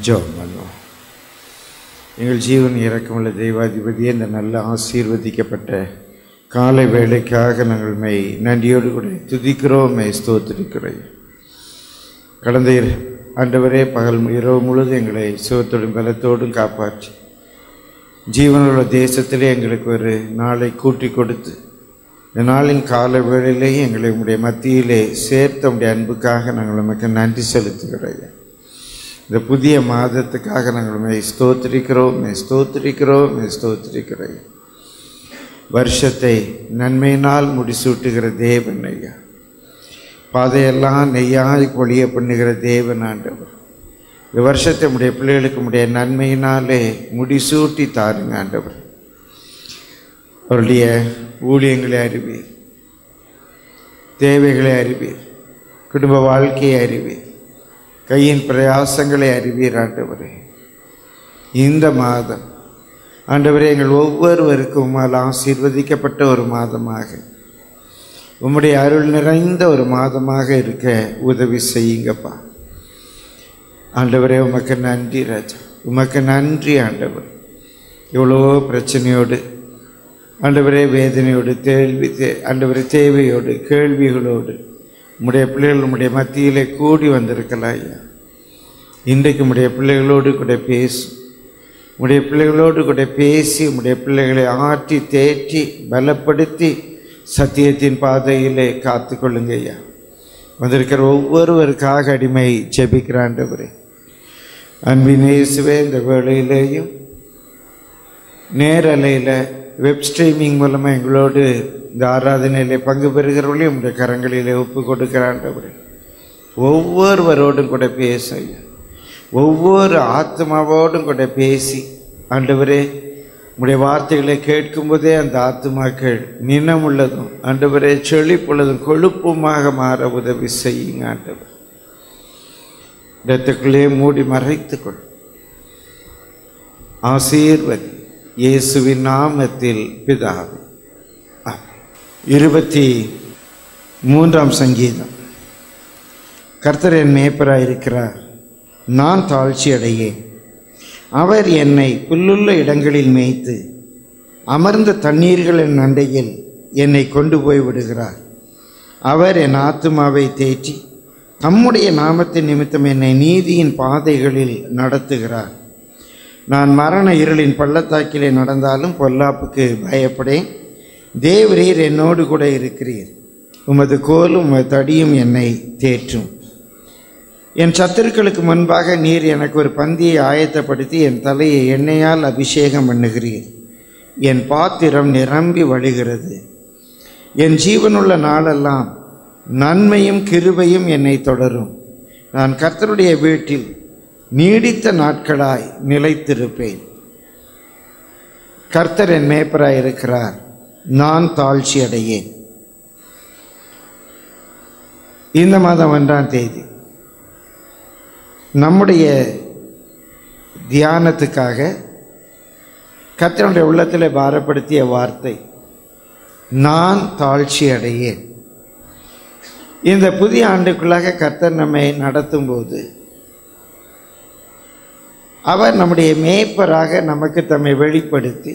ஜெபம் பண்ணுவோம் எங்கள் ஜீவன் இறக்கமுள்ள தெய்வாதிபதியே இந்த நல்ல ஆசீர்வதிக்கப்பட்ட காலை வேலைக்காக நாங்கள் மை நன்றியோடு கூட துதிக்கிறோம் மை ஸ்தோத்திரிக்கிறோம் கடந்த இர- ஆண்டவரே பகல் இரவு முழுதும் எங்களை சுகத்தோடும் பலத்தோடும் காப்பாற்றி ஜீவனுள்ள தேசத்திலே எங்களுக்கு ஒரு நாளை கூட்டி கொடுத்து இந்த நாளின் கால வேளையிலேயே எங்களை உடைய மத்தியிலே சேர்த்த உடைய அன்புக்காக நாங்கள் உமக்கு நன்றி செலுத்துகிறோம் இந்த புதிய மாதத்துக்காக நாங்கள் உண்மை ஸ்தோத்திரிக்கிறோம் மெய் ஸ்தோத்திரிக்கிறோம் மெய் ஸ்தோத்திரிக்கிறோம் வருஷத்தை நன்மையினால் முடிசூட்டுகிற தேவன் ஐயா பாதையெல்லாம் நெய்யாய் பொழிய பண்ணுகிற தேவன் ஆண்டவர் இந்த வருஷத்தை உடைய பிள்ளைகளுக்கு உடைய நன்மையினாலே முடிசூட்டி தாருங்க ஆண்டவர் அவருடைய ஊழியங்களை அறிவீர் தேவைகளை அறிவீர் குடும்ப வாழ்க்கையை அறிவீர் கையின் பிரயாசங்களை அறிவீர் ஆண்டவரே இந்த மாதம் ஆண்டவரே எங்கள் ஒவ்வொருவருக்கும் உம்மால் ஆசீர்வதிக்கப்பட்ட ஒரு மாதமாக உம்முடைய அருள் நிறைந்த ஒரு மாதமாக இருக்க உதவி செய்யுங்கப்பா ஆண்டவரே உமக்கு நன்றி ராஜா உமக்கு நன்றி ஆண்டவர் இவ்வளோ பிரச்சனையோடு ஆண்டவரே வேதனையோடு கேள்வி தே- ஆண்டவரே தேவையோடு கேள்விகளோடு உம்முடைய பிள்ளைகள் உம்முடைய மத்தியிலே கூடி வந்திருக்கலாம் ஐயா இன்றைக்கு உம்முடைய பிள்ளைகளோடு கூட பேசும் உம்முடைய பிள்ளைகளோடு கூட பேசி உம்முடைய பிள்ளைகளை ஆற்றி தேற்றி பலப்படுத்தி சத்தியத்தின் பாதையிலே காத்து கொள்ளுங்க ஐயா வந்திருக்கிற ஒவ்வொருவருக்காக அடிமை ஜெபிக்கிறாண்டவரே அன்பின் இயேசுவே இந்த வேளையிலேயும் நேரலையில் வெப் ஸ்ட்ரீமிங் மூலமாக எங்களோடு இந்த ஆராதனையிலே பங்கு பெறுகிறவர்களையும் உடைய கரங்களிலே ஒப்பு கொடுக்கிறாண்டவரே ஒவ்வொருவரோடும் கூட பேச ஐயா ஒவ்வொரு ஆத்மாவோடும் கூட பேசி ஆண்டவரே உடைய வார்த்தைகளை கேட்கும்போதே அந்த ஆத்மாக்கள் நினமுள்ளதும் ஆண்டவரே செழிப்புள்ளதும் கொழுப்புமாக மாற உதவி செய்யுங்க ஆண்டவர் இடத்துக்குள்ளே மூடி மறைத்துக்கொள் ஆசீர்வதி இயேசுவின் நாமத்தில் பிதாவே ஆமென். இருபத்தி மூன்றாம் சங்கீதம் கர்த்தர் என் மேய்ப்பராய் இருக்கிறார் நான் தாழ்ச்சி அடையேன் அவர் என்னை புல்லுள்ள இடங்களில் மேய்த்து அமர்ந்த தண்ணீர்களின் அண்டையில் என்னை கொண்டு போய் விடுகிறார் அவர் என் ஆத்துமாவை தேற்றி தம்முடைய நாமத்தின் நிமித்தம் என்னை நீதியின் பாதைகளில் நடத்துகிறார் நான் மரண இருளின் பள்ளத்தாக்கிலே நடந்தாலும் பொல்லாப்புக்கு பயப்படேன் தேவரீர் என்னோடு கூட இருக்கிறீர் உமது கோலும் உமது தடியும் என்னை தேற்றும் என் சத்துருக்களுக்கு முன்பாக நீர் எனக்கு ஒரு பந்தியை ஆயத்தப்படுத்தி என் தலையை எண்ணெயால் அபிஷேகம் பண்ணுகிறீர் என் பாத்திரம் நிரம்பி வழிகிறது என் ஜீவனுள்ள நாளெல்லாம் நன்மையும் கிருபையும் என்னை தொடரும் நான் கர்த்தருடைய வீட்டில் நீடித்த நாட்களாய் நிலைத்திருப்பேன் கர்த்தர் என் மேய்ப்பராய் இருக்கிறார் நான் தாழ்ச்சி அடையேன் இந்த மாதம் ஒன்றாம் தேதி நம்முடைய தியானத்துக்காக கர்த்தருடைய உள்ளத்தில் பாரப்படுத்திய வார்த்தை நான் தாழ்ச்சி அடையேன் இந்த புதிய ஆண்டுக்குள்ளாக கர்த்தர் நம்மை நடத்தும்போது அவர் நம்முடைய மேய்ப்பராக நமக்கு தம்மை வெளிப்படுத்தி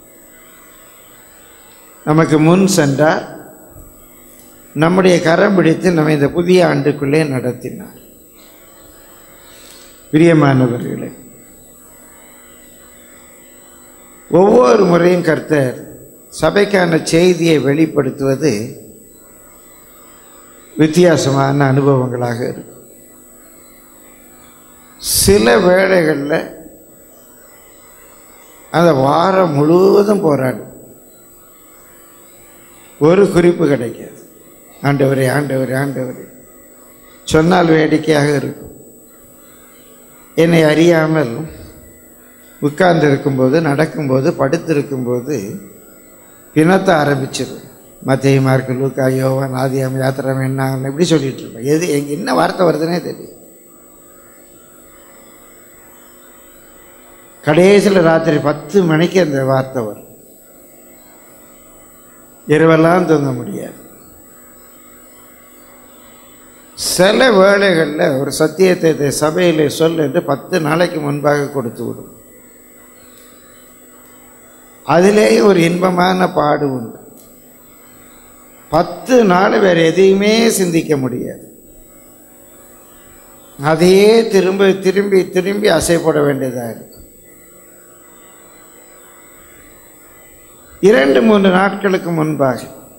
நமக்கு முன் சென்றார் நம்முடைய கரம் பிடித்து நம்ம இந்த புதிய ஆண்டுக்குள்ளே நடத்தினார் பிரியமானவர்களே ஒவ்வொரு முறையும் கர்த்தர் சபைக்கான செய்தியை வெளிப்படுத்துவது வித்தியாசமான அனுபவங்களாக இருக்கும் சில வேளைகளில் அந்த வாரம் முழுவதும் போராடும் ஒரு குறிப்பு கிடைக்காது ஆண்டவரே ஆண்டவரே ஆண்டவரே சொன்னால் வேடிக்கையாக இருக்கும் என்னை அறியாமல் உட்கார்ந்து இருக்கும்போது நடக்கும்போது படுத்திருக்கும்போது பிணத்த ஆரம்பிச்சிடும் மத்திய மார்க்கு லூக்கா யோவான் ஆதியாம் யாத்திரம் என்ன இப்படி சொல்லிட்டு இருப்பேன் எது எங்க என்ன வார்த்தை வருதுன்னே தெரியும் கடைசியில் ராத்திரி பத்து மணிக்கு அந்த வார்த்தை வரும் இரவெல்லாம் தூங்க முடியாது சில வேளைகளில் ஒரு சத்தியத்தை இந்த சபையிலே சொல் என்று பத்து நாளைக்கு முன்பாக கொடுத்து விடும் அதிலேயே ஒரு இன்பமான பாடு உண்டு பத்து நாள் வேறு எதையுமே சிந்திக்க முடியாது அதையே திரும்ப திரும்பி திரும்பி அசைப்பட வேண்டியதாக இருக்கும் இரண்டு மூன்று நாட்களுக்கு முன்பாக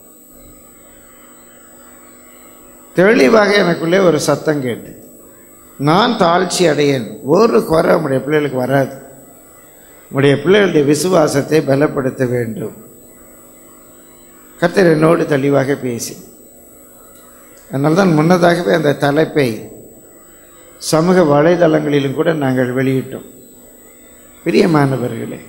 தெளிவாக எனக்குள்ளே ஒரு சத்தம் கேட்டு நான் தாழ்ச்சி அடையேன் ஒரு குறை உடைய பிள்ளைகளுக்கு வராது உடைய பிள்ளைகளுடைய விசுவாசத்தை பலப்படுத்த வேண்டும் கர்த்தர் என்னோடு தெளிவாக பேசி அதனால தான் முன்னதாகவே அந்த தலைப்பை சமூக வலைதளங்களிலும் கூட நாங்கள் வெளியிட்டோம் பிரியமானவர்களே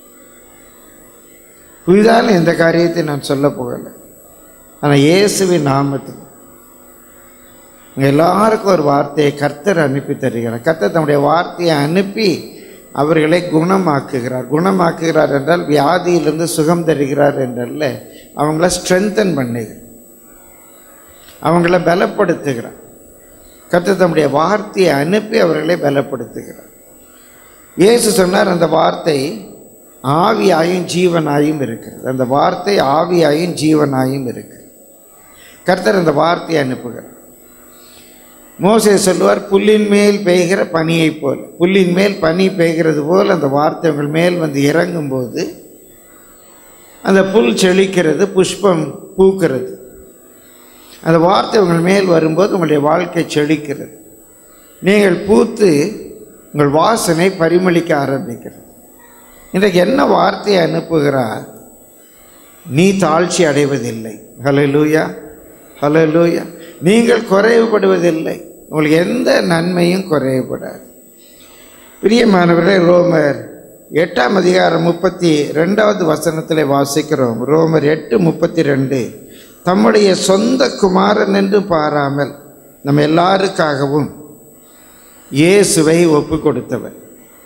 புதிதான இந்த காரியத்தை நான் சொல்ல போகலை ஆனால் இயேசுவின் நாமத்தில் உங்கள் எல்லாருக்கும் ஒரு வார்த்தையை கர்த்தர் அனுப்பி தருகிறார் கர்த்தர் தம்முடைய வார்த்தையை அனுப்பி அவர்களை குணமாக்குகிறார் குணமாக்குகிறார் என்றால் வியாதியிலிருந்து சுகம் தருகிறார் என்றல்ல அவங்கள ஸ்ட்ரென்தன் பண்ணுகிறார் அவங்கள பலப்படுத்துகிறார் கர்த்தர் தம்முடைய வார்த்தையை அனுப்பி அவர்களை பலப்படுத்துகிறார் இயேசு சொன்னார் அந்த வார்த்தை ஆவியாயும் ஜீவனாயும் இருக்கிறது அந்த வார்த்தை ஆவியாயும் ஜீவனாயும் இருக்கிறது கர்த்தர் அந்த வார்த்தையை அனுப்புகிறார் மோசே சொல்லுவார் புல்லின் மேல் பெய்கிற பனியைப் போல் புல்லின் மேல் பனி பெய்கிறது போல் அந்த வார்த்தை உங்கள் மேல் வந்து இறங்கும்போது அந்த புல் செழிக்கிறது புஷ்பம் பூக்கிறது அந்த வார்த்தை உங்கள் மேல் வரும்போது உங்களுடைய வாழ்க்கை செழிக்கிறது நீங்கள் பூத்து உங்கள் வாசனை பரிமளிக்க ஆரம்பிக்கிறது இன்றைக்கு என்ன வார்த்தையை அனுப்புகிறார் நீ தாழ்ச்சி அடைவதில்லை ஹலோ லூயா ஹலோ லூயா நீங்கள் குறைவுபடுவதில்லை உங்களுக்கு எந்த நன்மையும் குறைவுபடாது பிரியமானவர்களே ரோமர் எட்டாம் அதிகாரம் முப்பத்தி ரெண்டாவது வசனத்தில் வாசிக்கிறோம் ரோமர் எட்டு முப்பத்தி ரெண்டு தம்முடைய சொந்த குமாரன் என்று பாராமல் நம்ம எல்லாருக்காகவும் இயேசுவை ஒப்பு கொடுத்தவர்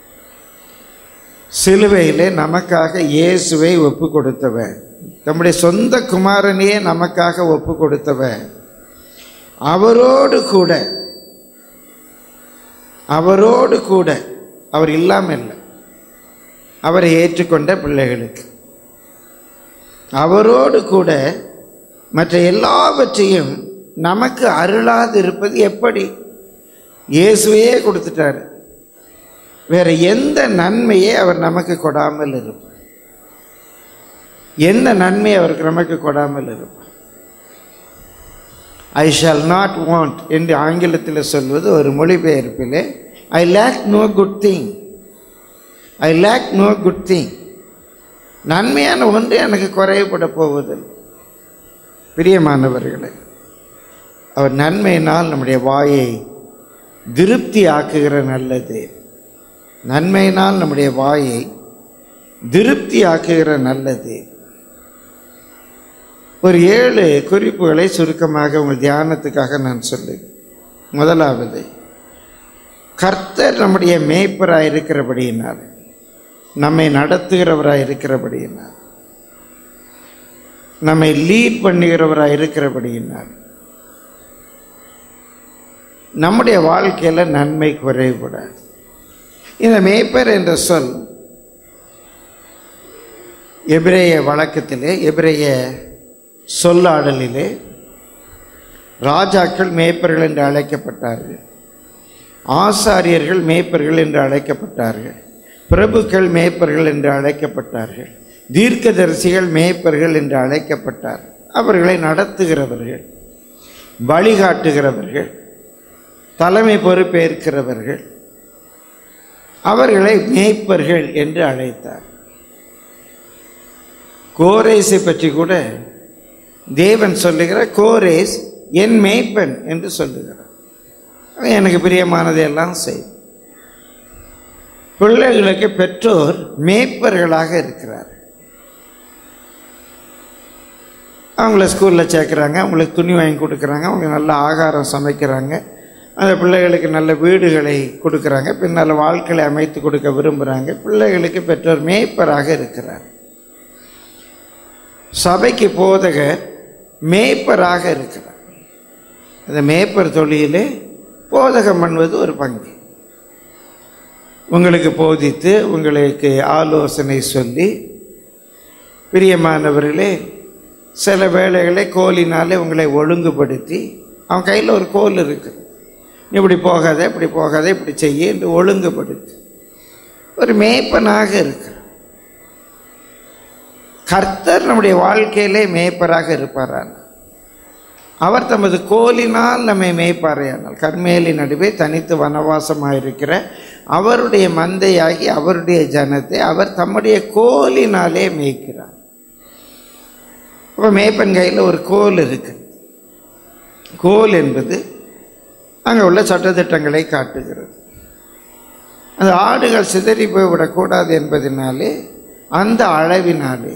சிலுவையிலே நமக்காக இயேசுவை ஒப்பு கொடுத்தவர் தம்முடைய சொந்த குமாரனையே நமக்காக ஒப்பு கொடுத்தவர் அவரோடு கூட அவரோடு கூட அவர் இல்லாமல் இல்லை அவரை ஏற்றுக்கொண்ட பிள்ளைகளுக்கு அவரோடு கூட மற்ற எல்லாவற்றையும் நமக்கு அருளாது இருப்பது எப்படி இயேசுவையே கொடுத்துட்டாரு வேற எந்த நன்மையை அவர் நமக்கு கொடாமல் இருப்பார் என்ன நன்மை அவருக்கு நமக்கு கொடாமல் இருப்பார் ஐ ஷால் நாட் வாண்ட் என்று ஆங்கிலத்தில் சொல்வது ஒரு மொழிபெயர்ப்பிலே I lack no good thing I lack no good thing நன்மையான ஒன்று எனக்கு குறைவுபட போவதில்லை பிரியமானவர்களே அவர் நன்மையினால் நம்முடைய வாயை திருப்தி ஆக்குகிற நல்லது நன்மையினால் நம்முடைய வாயை திருப்தி ஆக்குகிற நல்லது ஒரு ஏழு குறிப்புகளை சுருக்கமாக உங்கள் தியானத்துக்காக நான் சொல்லு முதலாவது கர்த்தர் நம்முடைய மேய்ப்பராக இருக்கிறபடியினால் நம்மை நடத்துகிறவராக இருக்கிறபடியினால் நம்மை லீட் பண்ணுகிறவராக இருக்கிறபடியினால் நம்முடைய வாழ்க்கையில் நன்மை குறைவுபடாது இந்த மேய்ப்பர் என்ற சொல் எபிரேய வழக்கத்திலே எபிரேய சொல்லாடலிலே ராஜாக்கள் மேய்ப்பர்கள் என்று அழைக்கப்பட்டார்கள் ஆசாரியர்கள் மேய்ப்பர்கள் என்று அழைக்கப்பட்டார்கள் பிரபுக்கள் மேய்ப்பர்கள் என்று அழைக்கப்பட்டார்கள் தீர்க்கதரிசிகள் மேய்ப்பர்கள் என்று அழைக்கப்பட்டார் அவர்களை நடத்துகிறவர்கள் வழிகாட்டுகிறவர்கள் தலைமை பொறுப்பேற்கிறவர்கள் அவர்களை மேய்ப்பர்கள் என்று அழைத்தார் கோரேஸை பற்றி கூட தேவன் சொல்லுகிற கோரேஸ் என் மேய்ப்பன் என்று சொல்லுகிறார் அவன் எனக்கு பிரியமானதை எல்லாம் செய் பிள்ளைகளுக்கு பெற்றோர் மேய்ப்பர்களாக இருக்கிறார் அவங்கள ஸ்கூலில் சேர்க்குறாங்க அவங்களுக்கு துணி வாங்கி கொடுக்குறாங்க அவங்களுக்கு நல்ல ஆகாரம் சமைக்கிறாங்க அந்த பிள்ளைகளுக்கு நல்ல வீடுகளை கொடுக்குறாங்க பின்னால் வாழ்க்கையை அமைத்து கொடுக்க விரும்புகிறாங்க பிள்ளைகளுக்கு பெற்றோர் மேய்ப்பராக இருக்கிறார் சபைக்கு போதகர் மேய்ப்பராக இருக்கிறார் அந்த மேய்ப்பர் தொழிலே போதகம் பண்ணுவது ஒரு பங்கு உங்களுக்கு போதித்து உங்களுக்கு ஆலோசனை சொல்லி பிரியமானவர்களே சில வேளைகளை கோலினாலே உங்களை ஒழுங்குபடுத்தி அவன் கையில் ஒரு கோல் இருக்கு நீ இப்படி போகாத இப்படி போகாத இப்படி செய்ய என்று ஒழுங்குபடுத்தி ஒரு மேய்ப்பனாக இருக்கு கர்த்தர் நம்முடைய வாழ்க்கையிலே மேய்ப்பராக இருப்பாரான் அவர் தமது கோலினால் நம்மை மேய்ப்பாரையானால் கர்மேலி நடுவே தனித்து வனவாசமாயிருக்கிற அவருடைய மந்தையாகி அவருடைய ஜனத்தை அவர் தம்முடைய கோலினாலே மேய்க்கிறார் அப்போ மேய்ப்பன் கையில் ஒரு கோல் இருக்கு கோல் என்பது அங்கே உள்ள சட்டத்திட்டங்களை காட்டுகிறது அந்த ஆடுகள் சிதறி போய்விடக்கூடாது என்பதனாலே அந்த அளவினாலே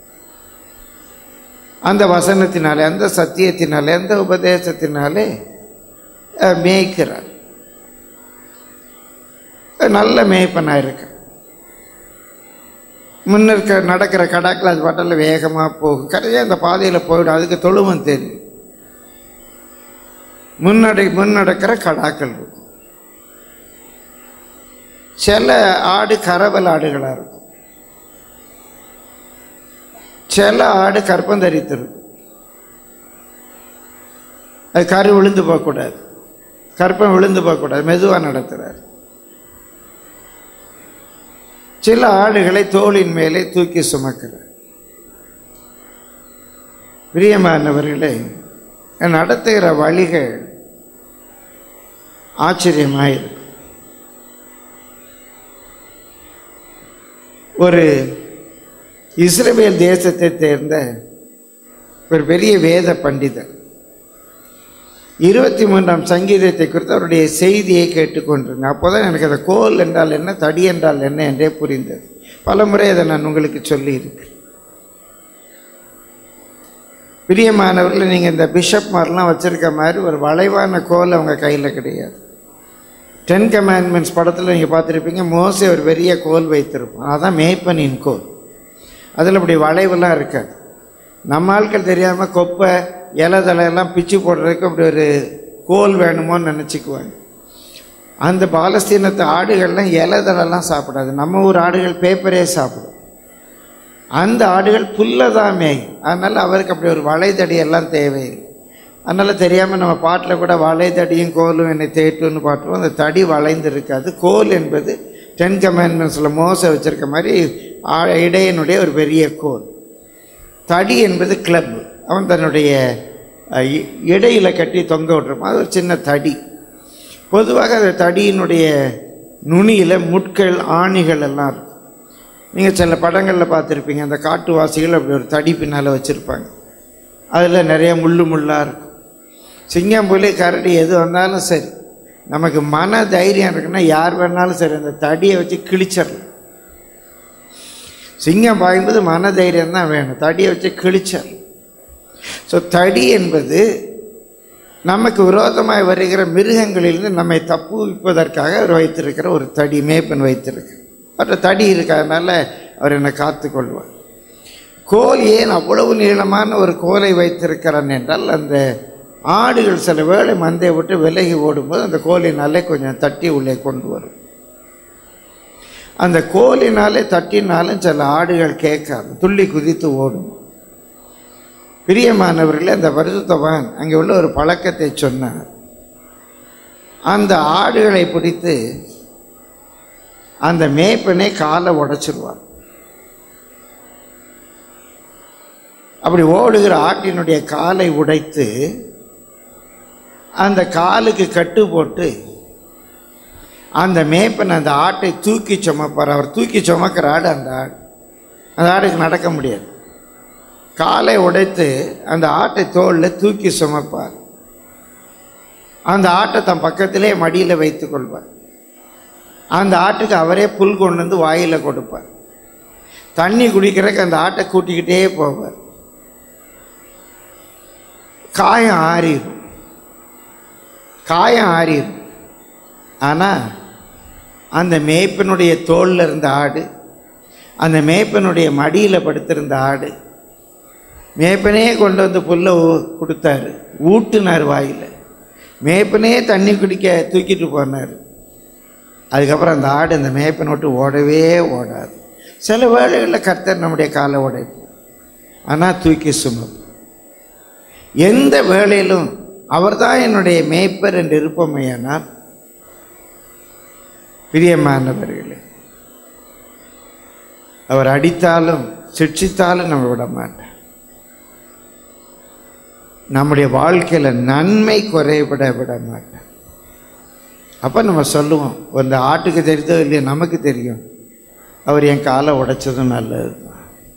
அந்த வசனத்தினாலே அந்த சத்தியத்தினாலே அந்த உபதேசத்தினாலே அஹ், மேய்க்கிறார் நல்ல மேய்ப்பனாக இருக்கு முன்னிருக்க நடக்கிற கடாக்கில் அது பாட்டில் வேகமாக போகும் கரையாக அந்த பாதையில் போயிடும் அதுக்கு தொழுவம் தெரியும் முன்னடை முன்னடக்கிற கடாக்கள் இருக்கும் சில ஆடு கரவல் ஆடுகளாக இருக்கும் சில ஆடு கற்பம் தரித்திருக்கும் அது கரு விழுந்து போகக்கூடாது கற்பம் விழுந்து போகக்கூடாது மெதுவாக நடத்துகிறார் சில ஆடுகளை தோளின் மேலே தூக்கி சுமக்கிறார் பிரியமானவர்களே நடத்துகிற வழிகள் ஆச்சரியமாயிருக்கு ஒரு இஸ்ரவேல் தேசத்தை சேர்ந்த ஒரு பெரிய வேத பண்டிதர் இருபத்தி மூன்றாம் சங்கீதத்தை குறித்து அவருடைய செய்தியை கேட்டுக்கொண்டிருந்தேன் அப்போதான் எனக்கு அந்த கோல் என்றால் என்ன தடி என்றால் என்ன என்றே புரிந்தது பல முறை அதை நான் உங்களுக்கு சொல்லியிருக்கேன் பிரியமானவர்களை நீங்கள் இந்த பிஷப் மாதிரிலாம் வச்சுருக்க மாதிரி ஒரு வளைவான கோல் அவங்க கையில் கிடையாது டென் கமாண்ட்மெண்ட்ஸ் படத்தில் நீங்கள் பார்த்துருப்பீங்க மோசே ஒரு பெரிய கோல் வைத்திருப்போம் அதான் மேய்ப்பனின் கோல் அதில் இப்படி வளைவுலாம் இருக்காது நம்ம ஆட்கள் தெரியாமல் கொப்பை இலை தலையெல்லாம் பிச்சு போடுறதுக்கு அப்படி ஒரு கோல் வேணுமோன்னு நினச்சிக்குவாங்க அந்த பாலஸ்தீனத்து ஆடுகள்லாம் இலை தழைலாம் சாப்பிடாது நம்ம ஊர் ஆடுகள் பேப்பரே சாப்பிடும் அந்த ஆடுகள் புல்லை தான் மேயும் அதனால் அவருக்கு அப்படி ஒரு வளைதடி எல்லாம் தேவையில்லை அதனால் தெரியாமல் நம்ம பாட்டில் கூட வளைதடியும் கோலும் என்னை தேட்டுன்னு பாட்டுவோம் அந்த தடி வளைந்து இருக்காது கோல் என்பது டென் கமாண்ட்மெண்ட்ஸில் மோச வச்சுருக்க மாதிரி ஆ- இடையனுடைய ஒரு பெரிய கோல் தடி என்பது கிளப் அவன் தன்னுடைய அஹ், இ- இடையில கட்டி தொங்க விட்டுருப்பான் அது ஒரு சின்ன தடி பொதுவாக அந்த தடியினுடைய நுனியில் முட்கள் ஆணிகள் எல்லாம் இருக்கும் நீங்கள் சில படங்களில் பார்த்துருப்பீங்க அந்த காட்டுவாசிகள் அப்படி ஒரு தடி பின்னால் வச்சுருப்பாங்க அதில் நிறைய முள்ளு முள்ளாக இருக்கும் சிங்கம் புலி கரடி எது வந்தாலும் சரி நமக்கு மன தைரியம் இருக்குன்னா யார் வேணாலும் சரி அந்த தடியை வச்சு கிழிச்சிடலாம் சிங்கம் பாயும்போது மன தைரியம் தான் வேணும் தடியை வச்சு கிழிச்சிடலாம் ஸோ தடி என்பது நமக்கு விரோதமாய் வருகிற மிருகங்களிலிருந்து நம்மை தப்புவிப்பதற்காக அவர் வைத்திருக்கிற ஒரு தடி மேய்ப்பன் வைத்திருக்கு அவர்கிட்ட தடி இருக்கிறதுனால அவர் என்னை காத்துக்கொள்வார் கோல் ஏன் அவ்வளவு நீளமான ஒரு கோலை வைத்திருக்கிறான் என்றால் அந்த ஆடுகள் சில வேளை மந்தையை விட்டு விலகி ஓடும்போது அந்த கோலினாலே கொஞ்சம் தட்டி உள்ளே கொண்டு வரும் அந்த கோலினாலே தட்டினாலும் சில ஆடுகள் கேட்காது துள்ளி குதித்து ஓடும் பிரியமானவர்களே அந்த பரிசுத்தவான் அங்கே உள்ள ஒரு பழக்கத்தை சொன்னார் அந்த ஆடுகளை பிடித்து அந்த மேய்ப்பனை காலை உடைச்சிருவார் அப்படி ஓடுகிற ஆட்டினுடைய காலை உடைத்து அந்த காலுக்கு கட்டு போட்டு அந்த மேய்ப்பன் அந்த ஆட்டை தூக்கி சுமப்பார் அவர் தூக்கி சுமக்கிற ஆடு அந்த ஆடு அந்த ஆடுக்கு நடக்க முடியாது காலை உடைத்து அந்த ஆட்டை தோளில் தூக்கி சுமப்பார் அந்த ஆட்டை தன் பக்கத்திலே மடியில் வைத்துக் கொள்வார் அந்த ஆட்டுக்கு அவரே புல் கொண்டு வந்து வாயில் கொடுப்பார் தண்ணி குடிக்கிறதுக்கு அந்த ஆட்டை கூட்டிக்கிட்டே போவார் காயம் ஆறிடும் காயம் ஆறிடும் ஆனால் அந்த மேய்ப்பனுடைய தோளில் இருந்த ஆடு அந்த மேய்ப்பனுடைய மடியில் படுத்திருந்த ஆடு மேய்ப்பனே கொண்டு வந்து புல்லை ஊ- கொடுத்தாரு ஊட்டுனார் வாயில் மேய்ப்பனே தண்ணி குடிக்க தூக்கிட்டு போனார் அதுக்கப்புறம் அந்த ஆடு அந்த மேய்ப்பனை விட்டு ஓடவே ஓடாது சில வேளைகளில் கர்த்தர் நம்முடைய காலை உடைப்பு ஆனால் தூக்கி சுமப்பு எந்த வேளையிலும் அவர்தான் என்னுடைய மேய்ப்பர் என்று இருப்பமையானால் பிரியமானவர்களே அவர் அடித்தாலும் சிக்ஷித்தாலும் நம்ம விட மாட்டார் நம்முடைய வாழ்க்கையில் நன்மை குறைபட விட மாட்டார் அப்போ நம்ம சொல்லுவோம் இந்த ஆட்டுக்கு தெரியுதோ இல்லையோ நமக்கு தெரியும் அவர் என் காலை உடைச்சதும் நல்லது தான்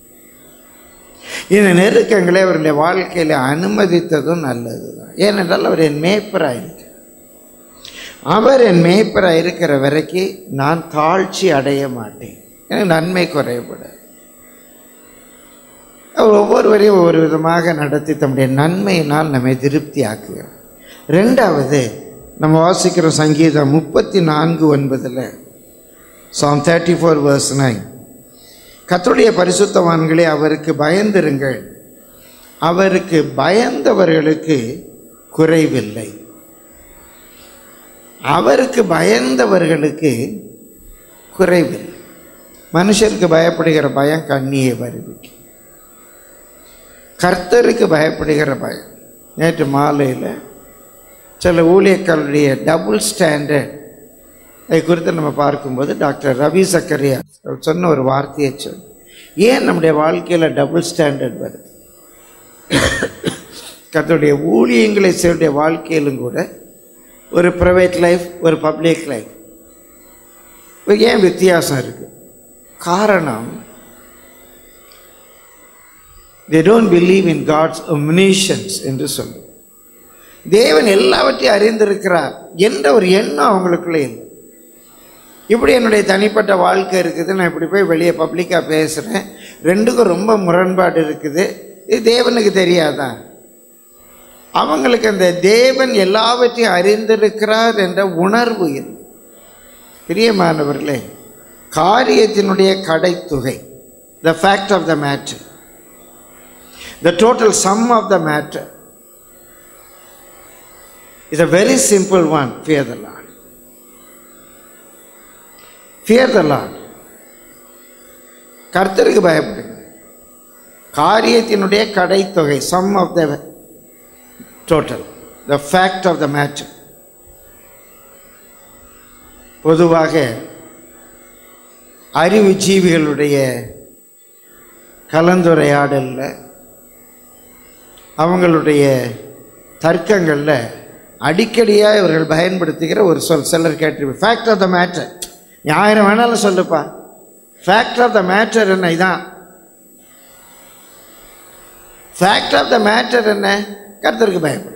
இந்த நெருக்கங்களை அவருடைய வாழ்க்கையில் அனுமதித்ததும் நல்லது தான் ஏனென்றால் அவர் என் மேய்ப்பராக இருக்கு அவர் என் மேய்ப்பராக இருக்கிற வரைக்கும் நான் தாழ்ச்சி அடைய மாட்டேன் எனக்கு நன்மை குறைபடாது அவர் ஒவ்வொருவரையும் ஒவ்வொரு விதமாக நடத்தி தம்முடைய நன்மையினால் நம்மை திருப்தி ஆக்குகிறார் ரெண்டாவது நம்ம வாசிக்கிற சங்கீதம் முப்பத்தி நான்கு ஒன்பதில் psalm thirty four verse nine கர்த்தருடைய பரிசுத்தவான்களே அவருக்கு பயந்திருங்கள் அவருக்கு பயந்தவர்களுக்கு குறைவில்லை அவருக்கு பயந்தவர்களுக்கு குறைவில்லை மனுஷருக்கு பயப்படுகிற பயம் கண்ணியை வருவிக்கும் கர்த்தருக்கு பயப்படுகிற பயம் நேற்று மாலையில் சில ஊழியர்களுடைய டபுள் ஸ்டாண்டர்ட் அதை குறித்து நம்ம பார்க்கும்போது டாக்டர் ரவி சக்கரியா அவர் சொன்ன ஒரு வார்த்தையை சொல் ஏன் நம்முடைய வாழ்க்கையில் டபுள் ஸ்டாண்டர்ட் வருது கர்த்தருடைய ஊழியங்களை செய்ய வாழ்க்கையிலும் கூட ஒரு ப்ரைவேட் லைஃப் ஒரு பப்ளிக் லைஃப் ஏன் வித்தியாசம் இருக்குது காரணம் they don't believe in God's omniscience என்று சொல்லும் தேவன் எல்லாவற்றையும் அறிந்திருக்கிறார் என்ற ஒரு எண்ணம் அவங்களுக்குள்ளே இல்லை இப்படி என்னுடைய தனிப்பட்ட வாழ்க்கை இருக்குது நான் இப்படி போய் வெளியே பப்ளிக்காக பேசுகிறேன் ரெண்டுக்கும் ரொம்ப முரண்பாடு இருக்குது இது தேவனுக்கு தெரியாதா அவங்களுக்கு அந்த தேவன் எல்லாவற்றையும் அறிந்திருக்கிறார் என்ற உணர்வு இல்லை பிரியமானவர்களே காரியத்தினுடைய கடைத்தொகை the fact of the matter the total sum of the matter is a very simple one fear the Lord fear the Lord கர்த்தருக்கு பயப்படுங்க காரியத்தினுடைய கடைத்தொகை sum of the total the fact of the matter பொதுவாக அறிவு ஜீவிகளுடைய கலந்துரையாடலில் அவங்களுடைய தர்க்கங்களில் அடிக்கடியாக இவர்கள் பயன்படுத்துகிற ஒரு சொல் சிலர் கேட்டு ஃபேக்ட் ஆஃப் த மேட்டர் நீ ஆயிரம் வேணாலும் சொல்லுப்பா ஃபேக்ட் ஆஃப் த மேட்டர் என்ன இதான் ஃபேக்ட் ஆஃப் த மேட்டர் என்ன கர்த்தருக்கு பயப்படும்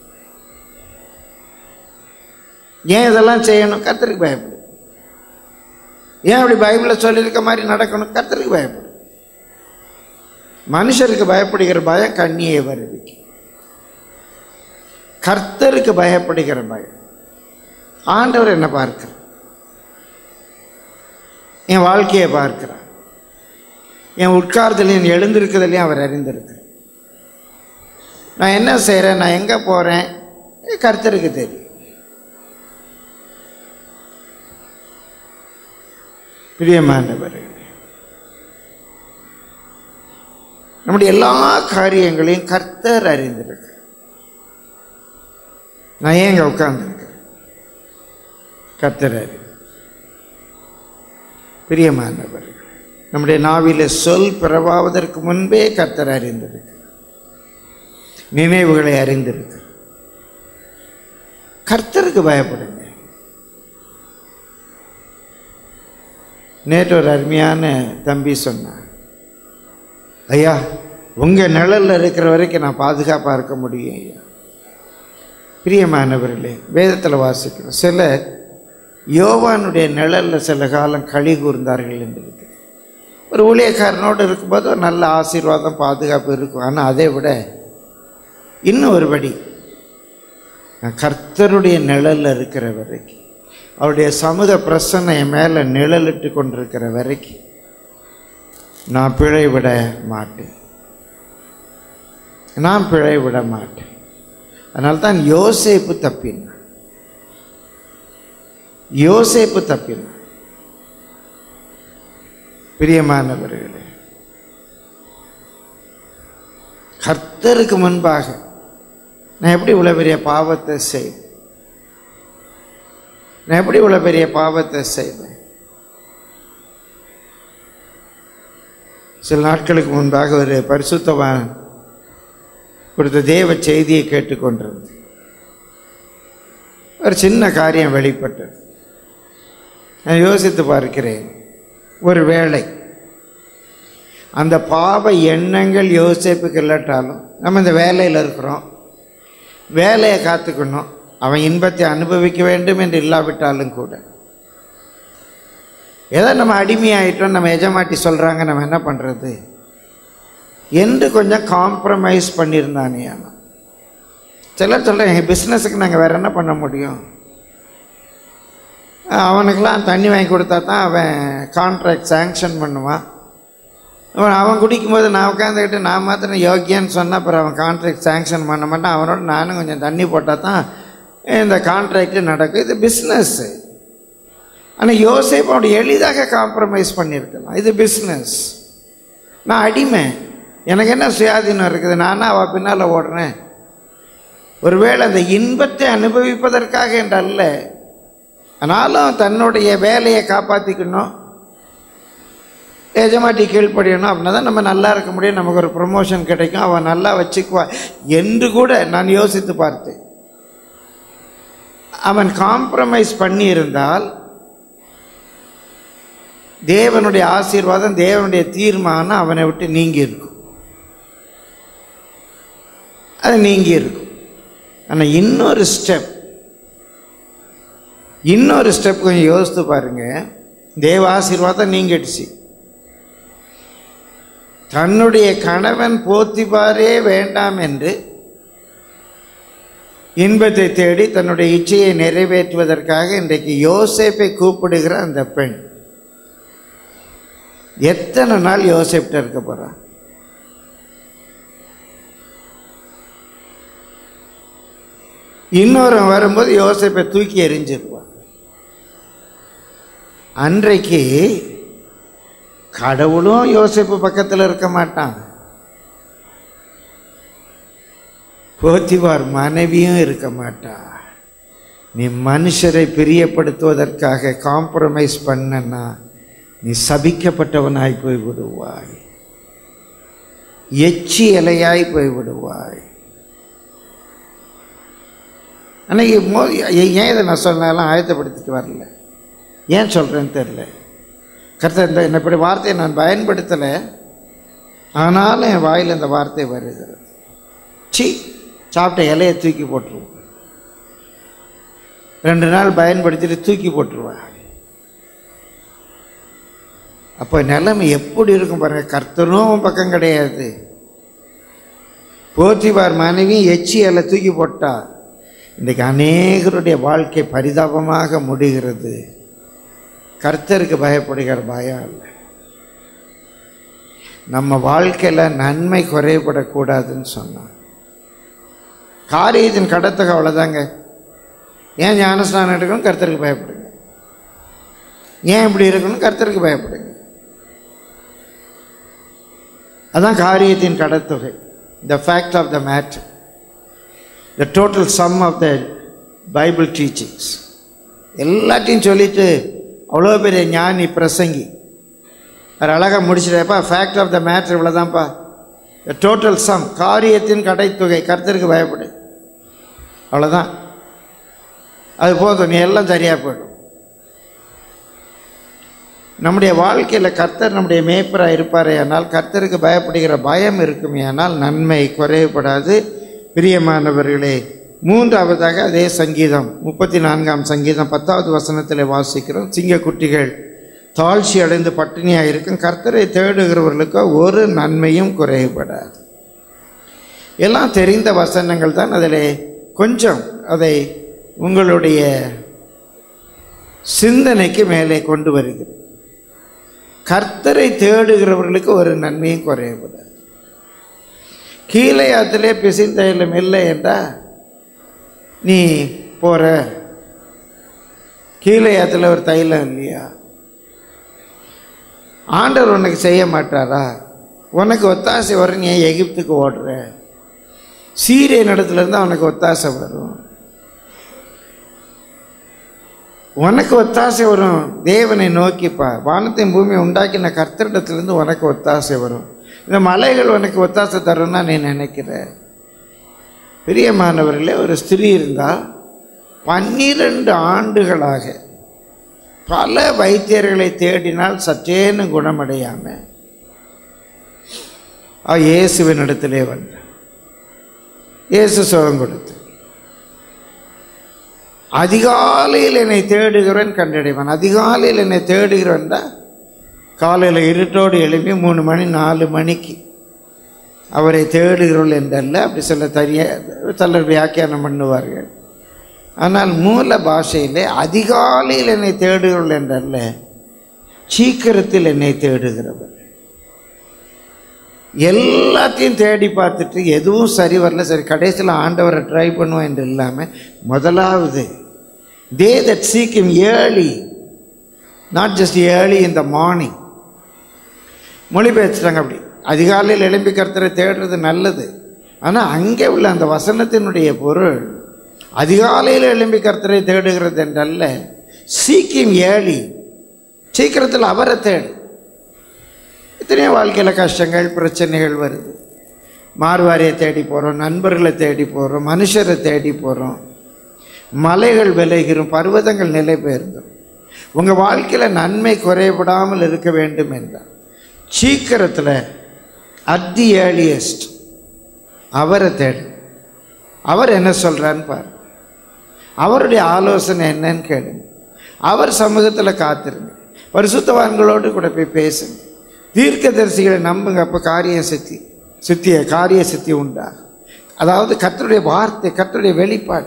ஏன் இதெல்லாம் செய்யணும் கர்த்தருக்கு பயப்படும் ஏன் அப்படி பைபிளில் சொல்லியிருக்க மாதிரி நடக்கணும் கர்த்தருக்கு பயப்படும் மனுஷருக்கு பயப்படுகிற பயம் கண்ணியை வருவிக்கும் கர்த்தருக்கு பயப்படுகிற பயம் ஆண்டவர் என்ன பார்க்கிறார் என் வாழ்க்கையை பார்க்கிறார் என் உட்கார்தலையும் எழுந்திருக்கிறதுலையும் அவர் அறிந்திருக்கிறார் நான் என்ன செய்கிறேன் நான் எங்கே போகிறேன் கர்த்தருக்கு தெரியும் பிரியமானவர்களே நம்முடைய எல்லா காரியங்களையும் கர்த்தர் அறிந்திருக்கு நான் ஏன் இங்கே உட்கார்ந்துருக்கேன் கர்த்தர் அறி பிரியமானவர்கள் நம்முடைய நாவில சொல் பிறவாவதற்கு முன்பே கர்த்தர் அறிந்திருக்கு நினைவுகளை அறிந்திருக்கு கர்த்தருக்கு பயப்படுங்க நேற்று ஒரு அருமையான தம்பி சொன்னான் ஐயா உங்கள் நிழலில் இருக்கிற வரைக்கும் நான் பாதுகாப்பாக இருக்க முடியும் ஐயா பிரியமானவர்களே வேதத்தில் வாசிக்கிறோம் சிலர் யோவானுடைய நிழலில் சில காலம் களி கூர்ந்தார்கள் என்று இருக்கு ஒரு ஊழியக்காரனோடு இருக்கும்போது ஒரு நல்ல ஆசீர்வாதம் பாதுகாப்பு இருக்கும் ஆனால் அதை விட இன்னும் ஒருபடி நான் கர்த்தருடைய நிழலில் இருக்கிற வரைக்கும் அவருடைய சமூக பிரசனை என் மேலே நிழலிட்டு கொண்டிருக்கிற வரைக்கும் நான் பிழை விட மாட்டேன் நான் பிழை விட மாட்டேன் அதனால தான் யோசேப்பு தப்பினான் யோசேப்பு தப்பினான் பிரியமானவர்களே கர்த்தருக்கு முன்பாக நான் எப்படி இவ்வளோ பெரிய பாவத்தை செய்வேன் நான் எப்படி இவ்வளோ பெரிய பாவத்தை செய்வேன் சில நாட்களுக்கு முன்பாக ஒரு பரிசுத்தவான் கொடுத்த தேவ செய்தியை கேட்டுக்கொண்டிருந்தேன் ஒரு சின்ன காரியம் வெளிப்பட்டது நான் யோசித்து பார்க்கிறேன் ஒரு வேளை அந்த பாவ எண்ணங்கள் யோசிப்புக்கு இல்லாட்டாலும் நம்ம இந்த வேலையில் இருக்கிறோம் வேலையை காத்துக்கணும் அவன் இன்பத்தை அனுபவிக்க வேண்டும் என்று இல்லாவிட்டாலும் கூட ஏதோ நம்ம அடிமையாயிட்டோம் நம்ம எஜமாட்டி சொல்கிறாங்க நம்ம என்ன பண்ணுறது என்று கொஞ்சம் காம்ப்ரமைஸ் பண்ணியிருந்தானே ஆனால் சிலர் சொல்கிறேன் எங்கள் பிஸ்னஸுக்கு நாங்கள் வேறு என்ன பண்ண முடியும் அவனுக்கெல்லாம் தண்ணி வாங்கி கொடுத்தா தான் அவன் கான்ட்ராக்ட் சேங்ஷன் பண்ணுவான் அவன் அவன் குடிக்கும்போது நான் உட்காந்துக்கிட்டு நான் மாத்திரம் யோக்கியன்னு சொன்னால் அப்புறம் அவன் கான்ட்ராக்ட் சேங்ஷன் பண்ண மாட்டான் அவனோட நானும் கொஞ்சம் தண்ணி போட்டால் தான் இந்த கான்ட்ராக்டு நடக்கும் இது பிஸ்னஸ்ஸு ஆனால் யோசேப் அவனை எளிதாக காம்ப்ரமைஸ் பண்ணியிருக்கலாம் இது பிஸ்னஸ் நான் அடிமை எனக்கு என்ன சுயாதீனம் இருக்குது நானா அவள் பின்னால் ஓடுறேன் ஒருவேளை அந்த இன்பத்தை அனுபவிப்பதற்காக என்று அல்ல ஆனாலும் தன்னுடைய வேலையை காப்பாற்றிக்கணும் எஜமாட்டி கீழ்ப்படியணும் அப்படின்னா தான் நம்ம நல்லா இருக்க முடியும் நமக்கு ஒரு ப்ரொமோஷன் கிடைக்கும் அவன் நல்லா வச்சுக்குவா என்று கூட நான் யோசித்து பார்த்தேன் அவன் காம்ப்ரமைஸ் பண்ணியிருந்தால் தேவனுடைய ஆசீர்வாதம் தேவனுடைய தீர்மானம் அவனை விட்டு நீங்கி இருக்கும் அது நீங்கி இருக்கும் ஆனால் இன்னொரு ஸ்டெப் இன்னொரு ஸ்டெப் கொஞ்சம் யோசித்து பாருங்க தேவ ஆசீர்வாதம் நீங்கிடுச்சு தன்னுடைய கணவன் போத்திபாரே வேண்டாம் என்று இன்பத்தை தேடி தன்னுடைய இச்சையை நிறைவேற்றுவதற்காக இன்றைக்கு யோசேப்பை கூப்பிடுகிற அந்த பெண் எத்தனை நாள் யோசேப்ட இருக்க போறான் இன்னொருவன் வரும்போது யோசேப்பை தூக்கி எறிஞ்சிருவான் அன்றைக்கு கடவுளும் யோசிப்பு பக்கத்தில் இருக்க மாட்டான் போத்திவார் மனைவியும் இருக்க மாட்டா நீ மனுஷரை பிரியப்படுத்துவதற்காக காம்ப்ரமைஸ் பண்ணனா நீ சபிக்கப்பட்டவனாய் போய் விடுவாய் எச்சி இலையாய் போய் விடுவாய் அன்னைக்கு மோ ஏன் இதை நான் சொன்னாலும் ஆயத்தப்படுத்திட்டு வரல ஏன் சொல்கிறேன்னு தெரில கருத்து இந்த இந்த இப்படி வார்த்தையை நான் பயன்படுத்தலை ஆனாலும் என் வாயில் இந்த வார்த்தை வருகிறது சி சாப்பிட்ட இலையை தூக்கி போட்டுருவோம் ரெண்டு நாள் பயன்படுத்திட்டு தூக்கி போட்டுருவேன் அப்போ நிலைமை எப்படி இருக்கும் பாருங்க கர்த்தனும் பக்கம் கிடையாது போத்திபார் மனைவி எச்சி இலை தூக்கி போட்டா இன்றைக்கு அநேகருடைய வாழ்க்கை பரிதாபமாக முடிகிறது கர்த்தருக்கு பயப்படுகிற பயம் இல்லை நம்ம வாழ்க்கையில் நன்மை குறைபடக்கூடாதுன்னு சொன்னான் காரியத்தின் கடத்தக அவ்வளோதாங்க ஏன் ஞானஸ்நானம் எடுக்கணும் கர்த்தருக்கு பயப்படுங்க ஏன் இப்படி இருக்கணும் கர்த்தருக்கு பயப்படுங்க அதான் காரியத்தின் கடத்தொகை the fact of the matter the total sum of the Bible teachings எல்லாத்தையும் சொல்லிட்டு அவ்வளோ பெரிய ஞானி பிரசங்கி வேறு அழகாக முடிச்சிட்டப்பா ஃபேக்ட் ஆஃப் த மேட்ரு இவ்வளோதான்ப்பா த டோட்டல் சம் காரியத்தின் கடைத்தொகை கர்த்தருக்கு பயப்படு அவ்வளோதான் அது போதும் நீ எல்லாம் சரியாக போயிடும் நம்முடைய வாழ்க்கையில் கர்த்தர் நம்முடைய மேய்ப்பராக இருப்பாரே ஆனால் கர்த்தருக்கு பயப்படுகிற பயம் இருக்குமே ஆனால் நன்மை குறைவுபடாது பிரியமானவர்களே மூன்றாவதாக அதே சங்கீதம் முப்பத்தி நான்காம் சங்கீதம் பத்தாவது வசனத்தில் வாசிக்கிறோம் சிங்கக்குட்டிகள் தாழ்ச்சி அடைந்து பட்டினியாக இருக்கும் கர்த்தரை தேடுகிறவர்களுக்கு ஒரு நன்மையும் குறைவுபடாது எல்லாம் தெரிந்த வசனங்கள் தான் அதில் கொஞ்சம் அதை உங்களுடைய சிந்தனைக்கு மேலே கொண்டு வருகிறது கர்த்தரை தேடுகிறவர்களுக்கு ஒரு நன்மையும் குறையப்படாது கீழே அதிலே பிசிந்தையிலும் இல்லை என்றால் நீ போகிற கீழே ஏத்துல ஒரு தைலம் இல்லையா ஆண்டவர் உனக்கு செய்ய மாட்டாரா உனக்கு ஒத்தாசை வரும் நீ ஏன் எகிப்துக்கு ஓடுற சீரிய இடத்துல இருந்தால் உனக்கு ஒத்தாசை வரும் உனக்கு ஒத்தாசை வரும் தேவனை நோக்கிப்பா வானத்தையும் பூமியை உண்டாக்கின கர்த்தரிடத்துலேருந்து உனக்கு ஒத்தாசை வரும் இந்த மலைகள் உனக்கு ஒத்தாசை தரும்னா நீ நினைக்கிற பிரியமானவர்களே ஒரு ஸ்திரீ இருந்தால் பன்னிரண்டு ஆண்டுகளாக பல வைத்தியர்களை தேடினால் சற்றேன்னு குணமடையாம அவ இயேசுவின் இடத்திலே வந்தார் இயேசு சுகம் கொடுத்து அதிகாலையில் என்னை தேடுகிறவன் கண்டடைவான் அதிகாலையில் என்னை தேடுகிறவன் தான் காலையில் இருட்டோடு எழுப்பி மூணு மணி நாலு மணிக்கு அவரை தேடுகிறவள் என்றல்ல அப்படி சில தனிய சிலர் வியாக்கியானம் பண்ணுவார்கள் ஆனால் மூல பாஷையிலே அதிகாலையில் என்னை தேடுகிறவள் என்றல்ல சீக்கிரத்தில் என்னை தேடுகிறவர் எல்லாத்தையும் தேடி பார்த்துட்டு எதுவும் சரி வரல சரி கடைசியில் ஆண்டவரை ட்ரை பண்ணுவோம் என்று இல்லாமல் முதலாவது they that seek him early not just early in the morning மொழிபெயர்த்துட்டாங்க அப்படி அதிகாலையில் எழும்பி கர்த்தரை தேடுறது நல்லது ஆனால் அங்கே உள்ள அந்த வசனத்தினுடைய பொருள் அதிகாலையில் எழும்பி கர்த்தரை தேடுகிறது என்றல்ல சீக்கியம் ஏழி சீக்கிரத்தில் அவரை தேடு எத்தனையோ வாழ்க்கையில் கஷ்டங்கள் பிரச்சனைகள் வருது மார்வாரியை தேடி போகிறோம் நண்பர்களை தேடி போகிறோம் மனுஷரை தேடி போகிறோம் மலைகள் விளைகிறோம் பர்வதங்கள் நிலை பெயர்ந்தோம் உங்கள் வாழ்க்கையில் நன்மை குறைபடாமல் இருக்க வேண்டும் என்றார் சீக்கிரத்தில் அட் தி ஏர்லியஸ்ட் அவரை தேடு அவர் என்ன சொல்கிறான்னு பாரு அவருடைய ஆலோசனை என்னன்னு கேளுங்க அவர் சமூகத்தில் காத்திருங்க பரிசுத்தவான்களோடு கூட போய் பேசுங்க தீர்க்கதரிசிகளை நம்புங்க அப்போ காரிய சித்தி சித்திய காரிய சித்தி உண்டாகும் அதாவது கர்த்தருடைய வார்த்தை கர்த்தருடைய வெளிப்பாடு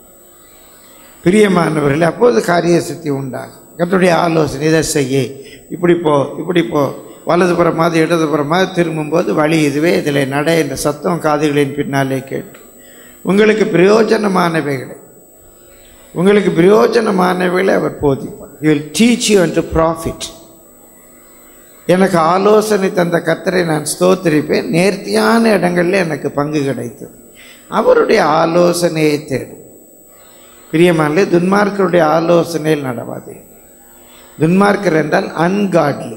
பிரியமானவர்களே அப்போது காரிய சித்தி உண்டாகும் கர்த்தருடைய ஆலோசனை இதை செய்ய இப்படி போ இப்படி போ வலதுபுறமாவது இடதுபுறமாவது திரும்பும்போது வழி இதுவே இதில் நட என்ற சத்தம் காதுகளின் பின்னாலே கேட்டு உங்களுக்கு பிரயோஜனமானவைகளை உங்களுக்கு பிரயோஜனமானவைகளை அவர் போதிப்பார் you will teach you and profit எனக்கு ஆலோசனை தந்த கத்தரை நான் ஸ்தோத்திரிப்பேன் நேர்த்தியான இடங்களில் எனக்கு பங்கு கிடைத்தது அவருடைய ஆலோசனையை தேடும் பிரியமானே துன்மார்க்கருடைய ஆலோசனையில் நடவாதே துன்மார்க்கர் என்றால் அன்காட்லி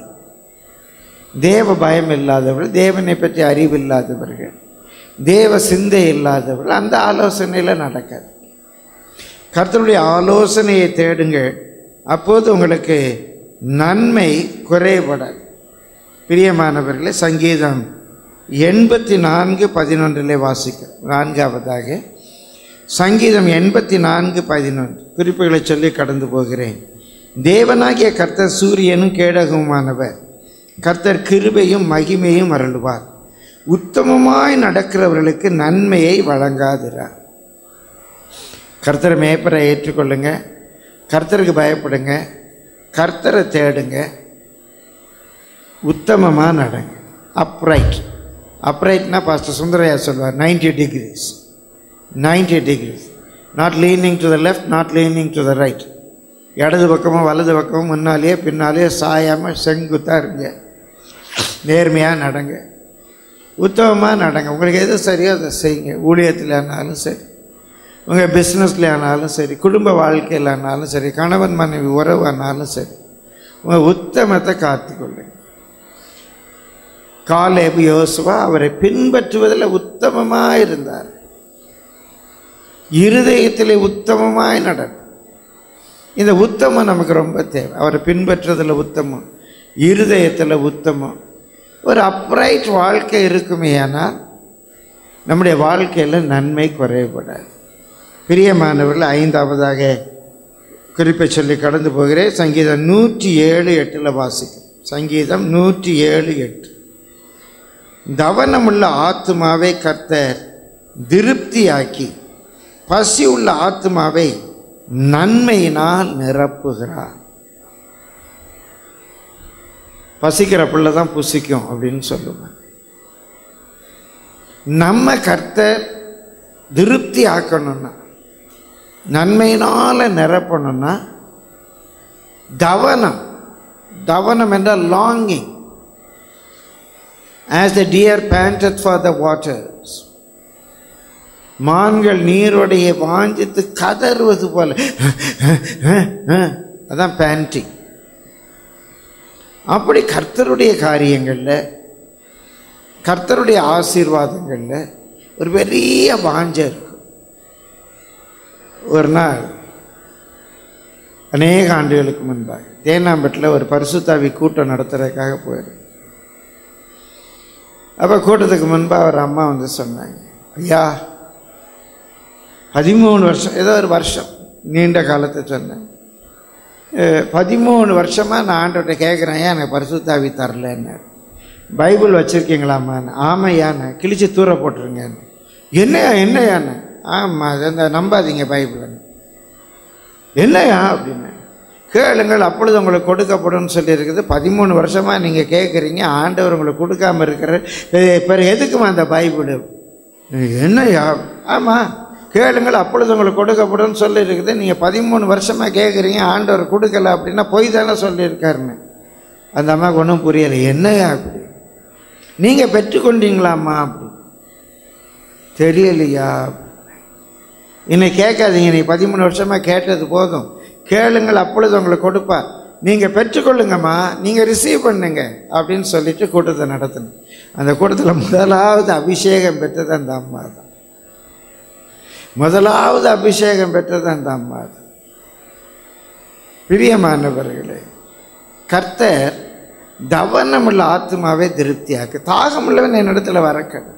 தேவ பயம் இல்லாதவர்கள் தேவனை பற்றி அறிவு இல்லாதவர்கள் தேவ சிந்தை இல்லாதவர்கள் அந்த ஆலோசனையில் நடக்காது கர்த்தருடைய ஆலோசனையை தேடுங்கள் அப்போது உங்களுக்கு நன்மை குறைபடாது பிரியமானவர்களே சங்கீதம் எண்பத்தி நான்கு பதினொன்றிலே வாசிக்க நான்காவதாக சங்கீதம் எண்பத்தி நான்கு பதினொன்று குறிப்புகளை சொல்லி கடந்து போகிறேன் தேவனாகிய கர்த்தர் சூரியனும் கேடகமுமானவர் கர்த்தர் கிருபையும் மகிமையும் அருள்வார் உத்தமமாய் நடக்கிறவர்களுக்கு நன்மையை வழங்காதிரார் கர்த்தரை மேய்ப்பரை ஏற்றுக்கொள்ளுங்க கர்த்தருக்கு பயப்படுங்க கர்த்தரை தேடுங்க உத்தமமாக நடங்க அப்ரைட் அப்ரைட்னா பாஸ்டர் சுந்தரையா சொல்வார் ninety degrees ninety degrees not leaning to the left not leaning to the right இடது பக்கமும் வலது பக்கமும் முன்னாலேயே பின்னாலேயே சாயாமல் செங்குத்தாக இருங்க நேர்மையாக நடங்க உத்தமமாக நடங்க உங்களுக்கு எது சரியோ அதை செய்யுங்க ஊழியத்தில் ஆனாலும் சரி உங்கள் பிஸ்னஸில் ஆனாலும் சரி குடும்ப வாழ்க்கையில் ஆனாலும் சரி கணவன் மனைவி உறவு ஆனாலும் சரி உங்கள் உத்தமத்தை காத்துக்கொள்ளுங்க காலேபு யோசுவா அவரை பின்பற்றுவதில் உத்தமமாக இருந்தார் இருதயத்திலே உத்தமமாய் நடக்கும் இந்த உத்தமம் நமக்கு ரொம்ப தேவை அவரை பின்பற்றுறதில் உத்தமம் இருதயத்தில் உத்தமம் ஒரு அப்ரைட் வாழ்க்கை இருக்குமே ஆனால் நம்முடைய வாழ்க்கையில் நன்மை குறையப்படாது பிரியமானவர்கள் ஐந்தாவதாக குறிப்பை சொல்லி கடந்து போகிறேன் சங்கீதம் நூற்றி ஏழு எட்டில் வாசிக்கும் சங்கீதம் நூற்றி ஏழு எட்டு தவனமுள்ள ஆத்மாவை கர்த்தர் திருப்தியாக்கி பசி உள்ள ஆத்மாவை நன்மையினால் நிரப்புகிறார் பசிக்கிற பிள்ளை தான் புசிக்கும் அப்படின்னு சொல்லுவேன் நம்ம கர்த்தர் திருப்தி ஆக்கணும்னா நன்மையினால் நிரப்பணும்னா தவனம் தவனம் என்றால் longing as the deer panted for the waters மான்கள் நீரோடைய வாஞ்சித்து கதறுவது போல அதான் பேண்டிங் அப்படி கர்த்தருடைய காரியங்களில் கர்த்தருடைய ஆசீர்வாதங்களில் ஒரு பெரிய வாஞ்சை இருக்கும் ஒரு நாள் அநேக ஆண்டுகளுக்கு முன்பாக தேனாம்பேட்டில் ஒரு பரிசுத்தாவி கூட்டம் நடத்துறதுக்காக போயிருந்தேன் அப்போ கூட்டத்துக்கு முன்பாக ஒரு அம்மா வந்து சொன்னாங்க ஐயா பதிமூணு வருஷம் ஏதோ ஒரு வருஷம் நீண்ட காலத்தை சொன்னேன் அஹ், பதிமூணு வருஷமாக நான் ஆண்டவர்கிட்ட கேட்குறேன் ஏன் எனக்கு பரிசுத்தாவி தரலன்னாரு பைபிள் வச்சுருக்கீங்களாம்மான்னு ஆமையான்னு கிழிச்சு தூர போட்டுருங்கன்னு என்னையா என்னையான்னு ஆமாம் அந்த நம்பாதீங்க பைபிள்னு என்னையா அப்படின்னு கேளுங்கள் அப்பொழுது உங்களுக்கு கொடுக்கப்படும் சொல்லியிருக்குது பதிமூணு வருஷமாக நீங்கள் கேட்குறீங்க ஆண்டவர் உங்களுக்கு கொடுக்காம இருக்கிற பிறகு எதுக்குமா அந்த பைபிள் என்னையா ஆமாம் கேளுங்கள் அப்பொழுது உங்களுக்கு கொடுக்கப்படும் சொல்லியிருக்குது நீங்கள் பதிமூணு வருஷமாக கேட்குறீங்க ஆண்டவர் கொடுக்கல அப்படின்னா பொய் தானே சொல்லியிருக்காருன்னு அந்த அம்மாவுக்கு ஒன்றும் புரியலை என்னையா அப்படி நீங்கள் பெற்றுக்கொண்டீங்களாம்மா அப்படி தெரியலையா இன்னைக்கு கேட்காதீங்க நீ பதிமூணு வருஷமாக கேட்டது போதும் கேளுங்கள் அப்பொழுது உங்களுக்கு கொடுப்பார் நீங்கள் பெற்றுக்கொள்ளுங்கம்மா நீங்கள் ரிசீவ் பண்ணுங்க அப்படின்னு சொல்லிட்டு கூட்டத்தை நடத்தணும் அந்த கூட்டத்தில் முதலாவது அபிஷேகம் பெற்றது அந்த அம்மா தான் முதலாவது அபிஷேகம் பெற்றது அந்த அம்மா தான் பிரியமானவர்களே கர்த்தர் தவனமுள்ள ஆத்மாவே திருப்தியாக்கு தாகமுள்ளவன் என்னிடத்துல வரக்கணும்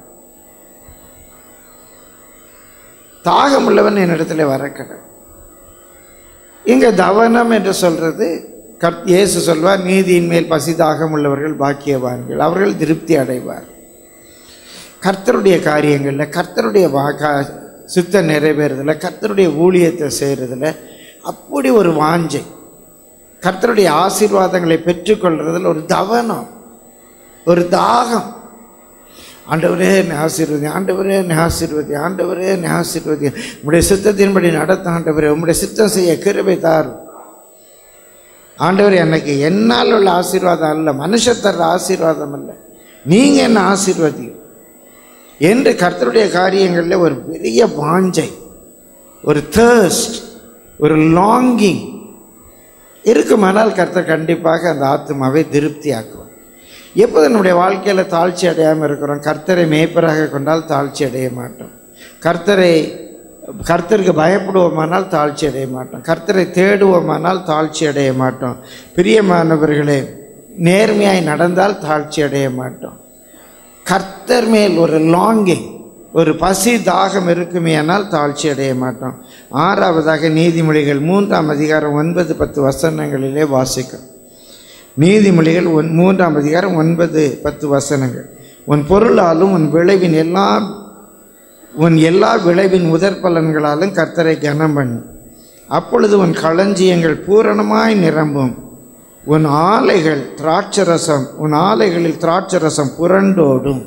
தாகமுள்ளவன் என்னிடத்துல வரக்கணும் இங்க தவனம் என்று சொல்றது கர்த் இயேசு சொல்வார் நீதியின் மேல் பசி தாகம் உள்ளவர்கள் பாக்கியவான்கள் அவர்கள் திருப்தி அடைவார் கர்த்தருடைய காரியங்களில் கர்த்தருடைய வாக்கா சித்த நிறைவேறுதல கர்த்தருடைய ஊழியத்தை செய்கிறதுல அப்படி ஒரு வாஞ்சை கர்த்தருடைய ஆசீர்வாதங்களை பெற்றுக்கொள்றதுல ஒரு தவனம் ஒரு தாகம் ஆண்டவரே என்னை ஆசீர்வதி ஆண்டவரே என்னை ஆசீர்வதி ஆண்டவரே என்னை ஆசீர்வதி உம்முடைய சித்தத்தின்படி நடத்த ஆண்டவரே உம்முடைய சித்தம் செய்ய கிருபை தாரும் ஆண்டவர் எனக்கு என்னால் உள்ள ஆசீர்வாதம் அல்ல மனுஷர் தர்ற ஆசீர்வாதம் அல்ல நீங்கள் என்ன ஆசீர்வதி என்று கர்த்தருடைய காரியங்களில் ஒரு பெரிய வாஞ்சை ஒரு thirst ஒரு லாங்கிங் இருக்குமானால் கர்த்தர் கண்டிப்பாக அந்த ஆத்மாவை திருப்தியாக்குவார் எப்போது நம்முடைய வாழ்க்கையில் தாழ்ச்சி அடையாமல் இருக்கிறோம் கர்த்தரை மேய்ப்பராக கொண்டால் தாழ்ச்சி அடைய மாட்டோம் கர்த்தரை கர்த்தருக்கு பயப்படுவோமானால் தாழ்ச்சி அடைய மாட்டோம் கர்த்தரை தேடுவோமானால் தாழ்ச்சி அடைய மாட்டோம் பிரியமானவர்களே நேர்மையாய் நடந்தால் தாழ்ச்சி அடைய மாட்டோம் கர்த்தர் மேல் ஒரு லாங்கிங் ஒரு பசி தாகம் இருக்குமேயானால் தாழ்ச்சி அடைய மாட்டோம் ஆறாவதாக நீதிமொழிகள் மூன்றாம் அதிகாரம் ஒன்பது பத்து வசனங்களிலே வாசிக்கும் நீதிமொழிகள் ஒன் மூன்றாம் அதிகாரம் ஒன்பது பத்து வசனங்கள் உன் பொருளாலும் உன் விளைவின் எல்லா உன் எல்லா விளைவின் முதற் பலன்களாலும் கர்த்தரை கனம் பண்ணு அப்பொழுது உன் களஞ்சியங்கள் பூரணமாய் நிரம்பும் உன் ஆலைகள் திராட்சரசம் உன் ஆலைகளில் திராட்சரசம் புரண்டோடும்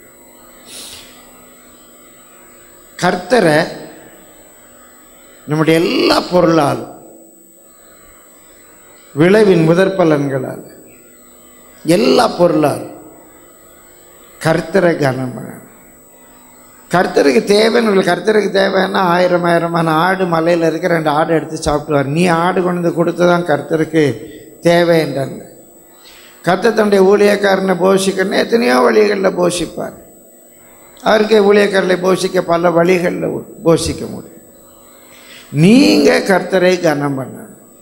கர்த்தரை நம்முடைய எல்லா பொருளாலும் விளைவின் முதற் பலன்களால் எல்லா பொருளால் கர்த்தரை கனம் பண்ணணும். கர்த்தருக்கு தேவைன்னு கர்த்தருக்கு தேவைன்னா ஆயிரம் ஆயிரமான ஆடு மலையில் இருக்க ரெண்டு ஆடு எடுத்து சாப்பிடுவார் நீ ஆடு கொண்டு வந்து கொடுத்து தான் கர்த்தருக்கு தேவை என்றல்ல கர்த்தர் தன்னுடைய ஊழியக்காரனை போஷிக்கணும்னு எத்தனையோ வழிகளில் போஷிப்பார் அவருக்கு ஊழியக்காரர்களை போஷிக்க பல வழிகளில் போஷிக்க முடியும் நீங்கள் கர்த்தரை கனம் பண்ணணும்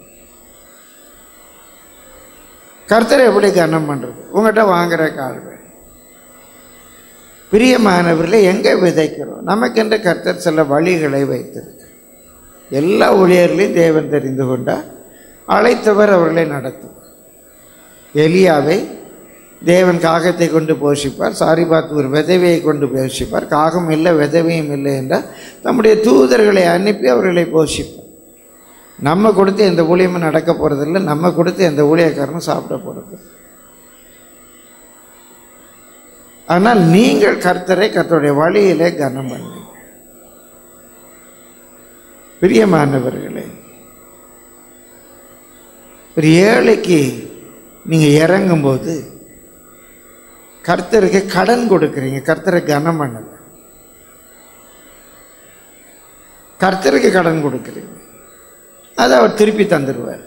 கர்த்தரை எப்படி கனம் பண்ணுறது உங்கள்கிட்ட வாங்குற கால்வை பிரியமானவர்களே எங்கே விதைக்கிறோம் நமக்கென்று கர்த்தர் சில வழிகளை வைத்திருக்கு எல்லா ஊழியர்களையும் தேவன் தெரிந்து கொண்டார் அழைத்தவர் அவர்களை நடத்தும் எலியாவை தேவன் காகத்தை கொண்டு போஷிப்பார் சாரிபாத் ஒரு விதவையை கொண்டு போஷிப்பார் காகம் இல்லை விதவையும் இல்லை என்றால் தம்முடைய தூதர்களை அனுப்பி அவர்களை போஷிப்பார் நம்ம கொடுத்து எந்த ஊழியமும் நடக்க போகிறதில்ல நம்ம கொடுத்து எந்த ஊழியக்காரனும் சாப்பிட போகிறது ஆனால் நீங்கள் கர்த்தரை கர்த்தருடைய வழியிலே கனம் பண்ணுங்க பிரியமானவர்களே ஒரு ஏழைக்கு நீங்கள் இறங்கும்போது கர்த்தருக்கு கடன் கொடுக்குறீங்க கர்த்தரை கனம் பண்ணல கர்த்தருக்கு கடன் கொடுக்குறீங்க அதை அவர் திருப்பி தந்துடுவார்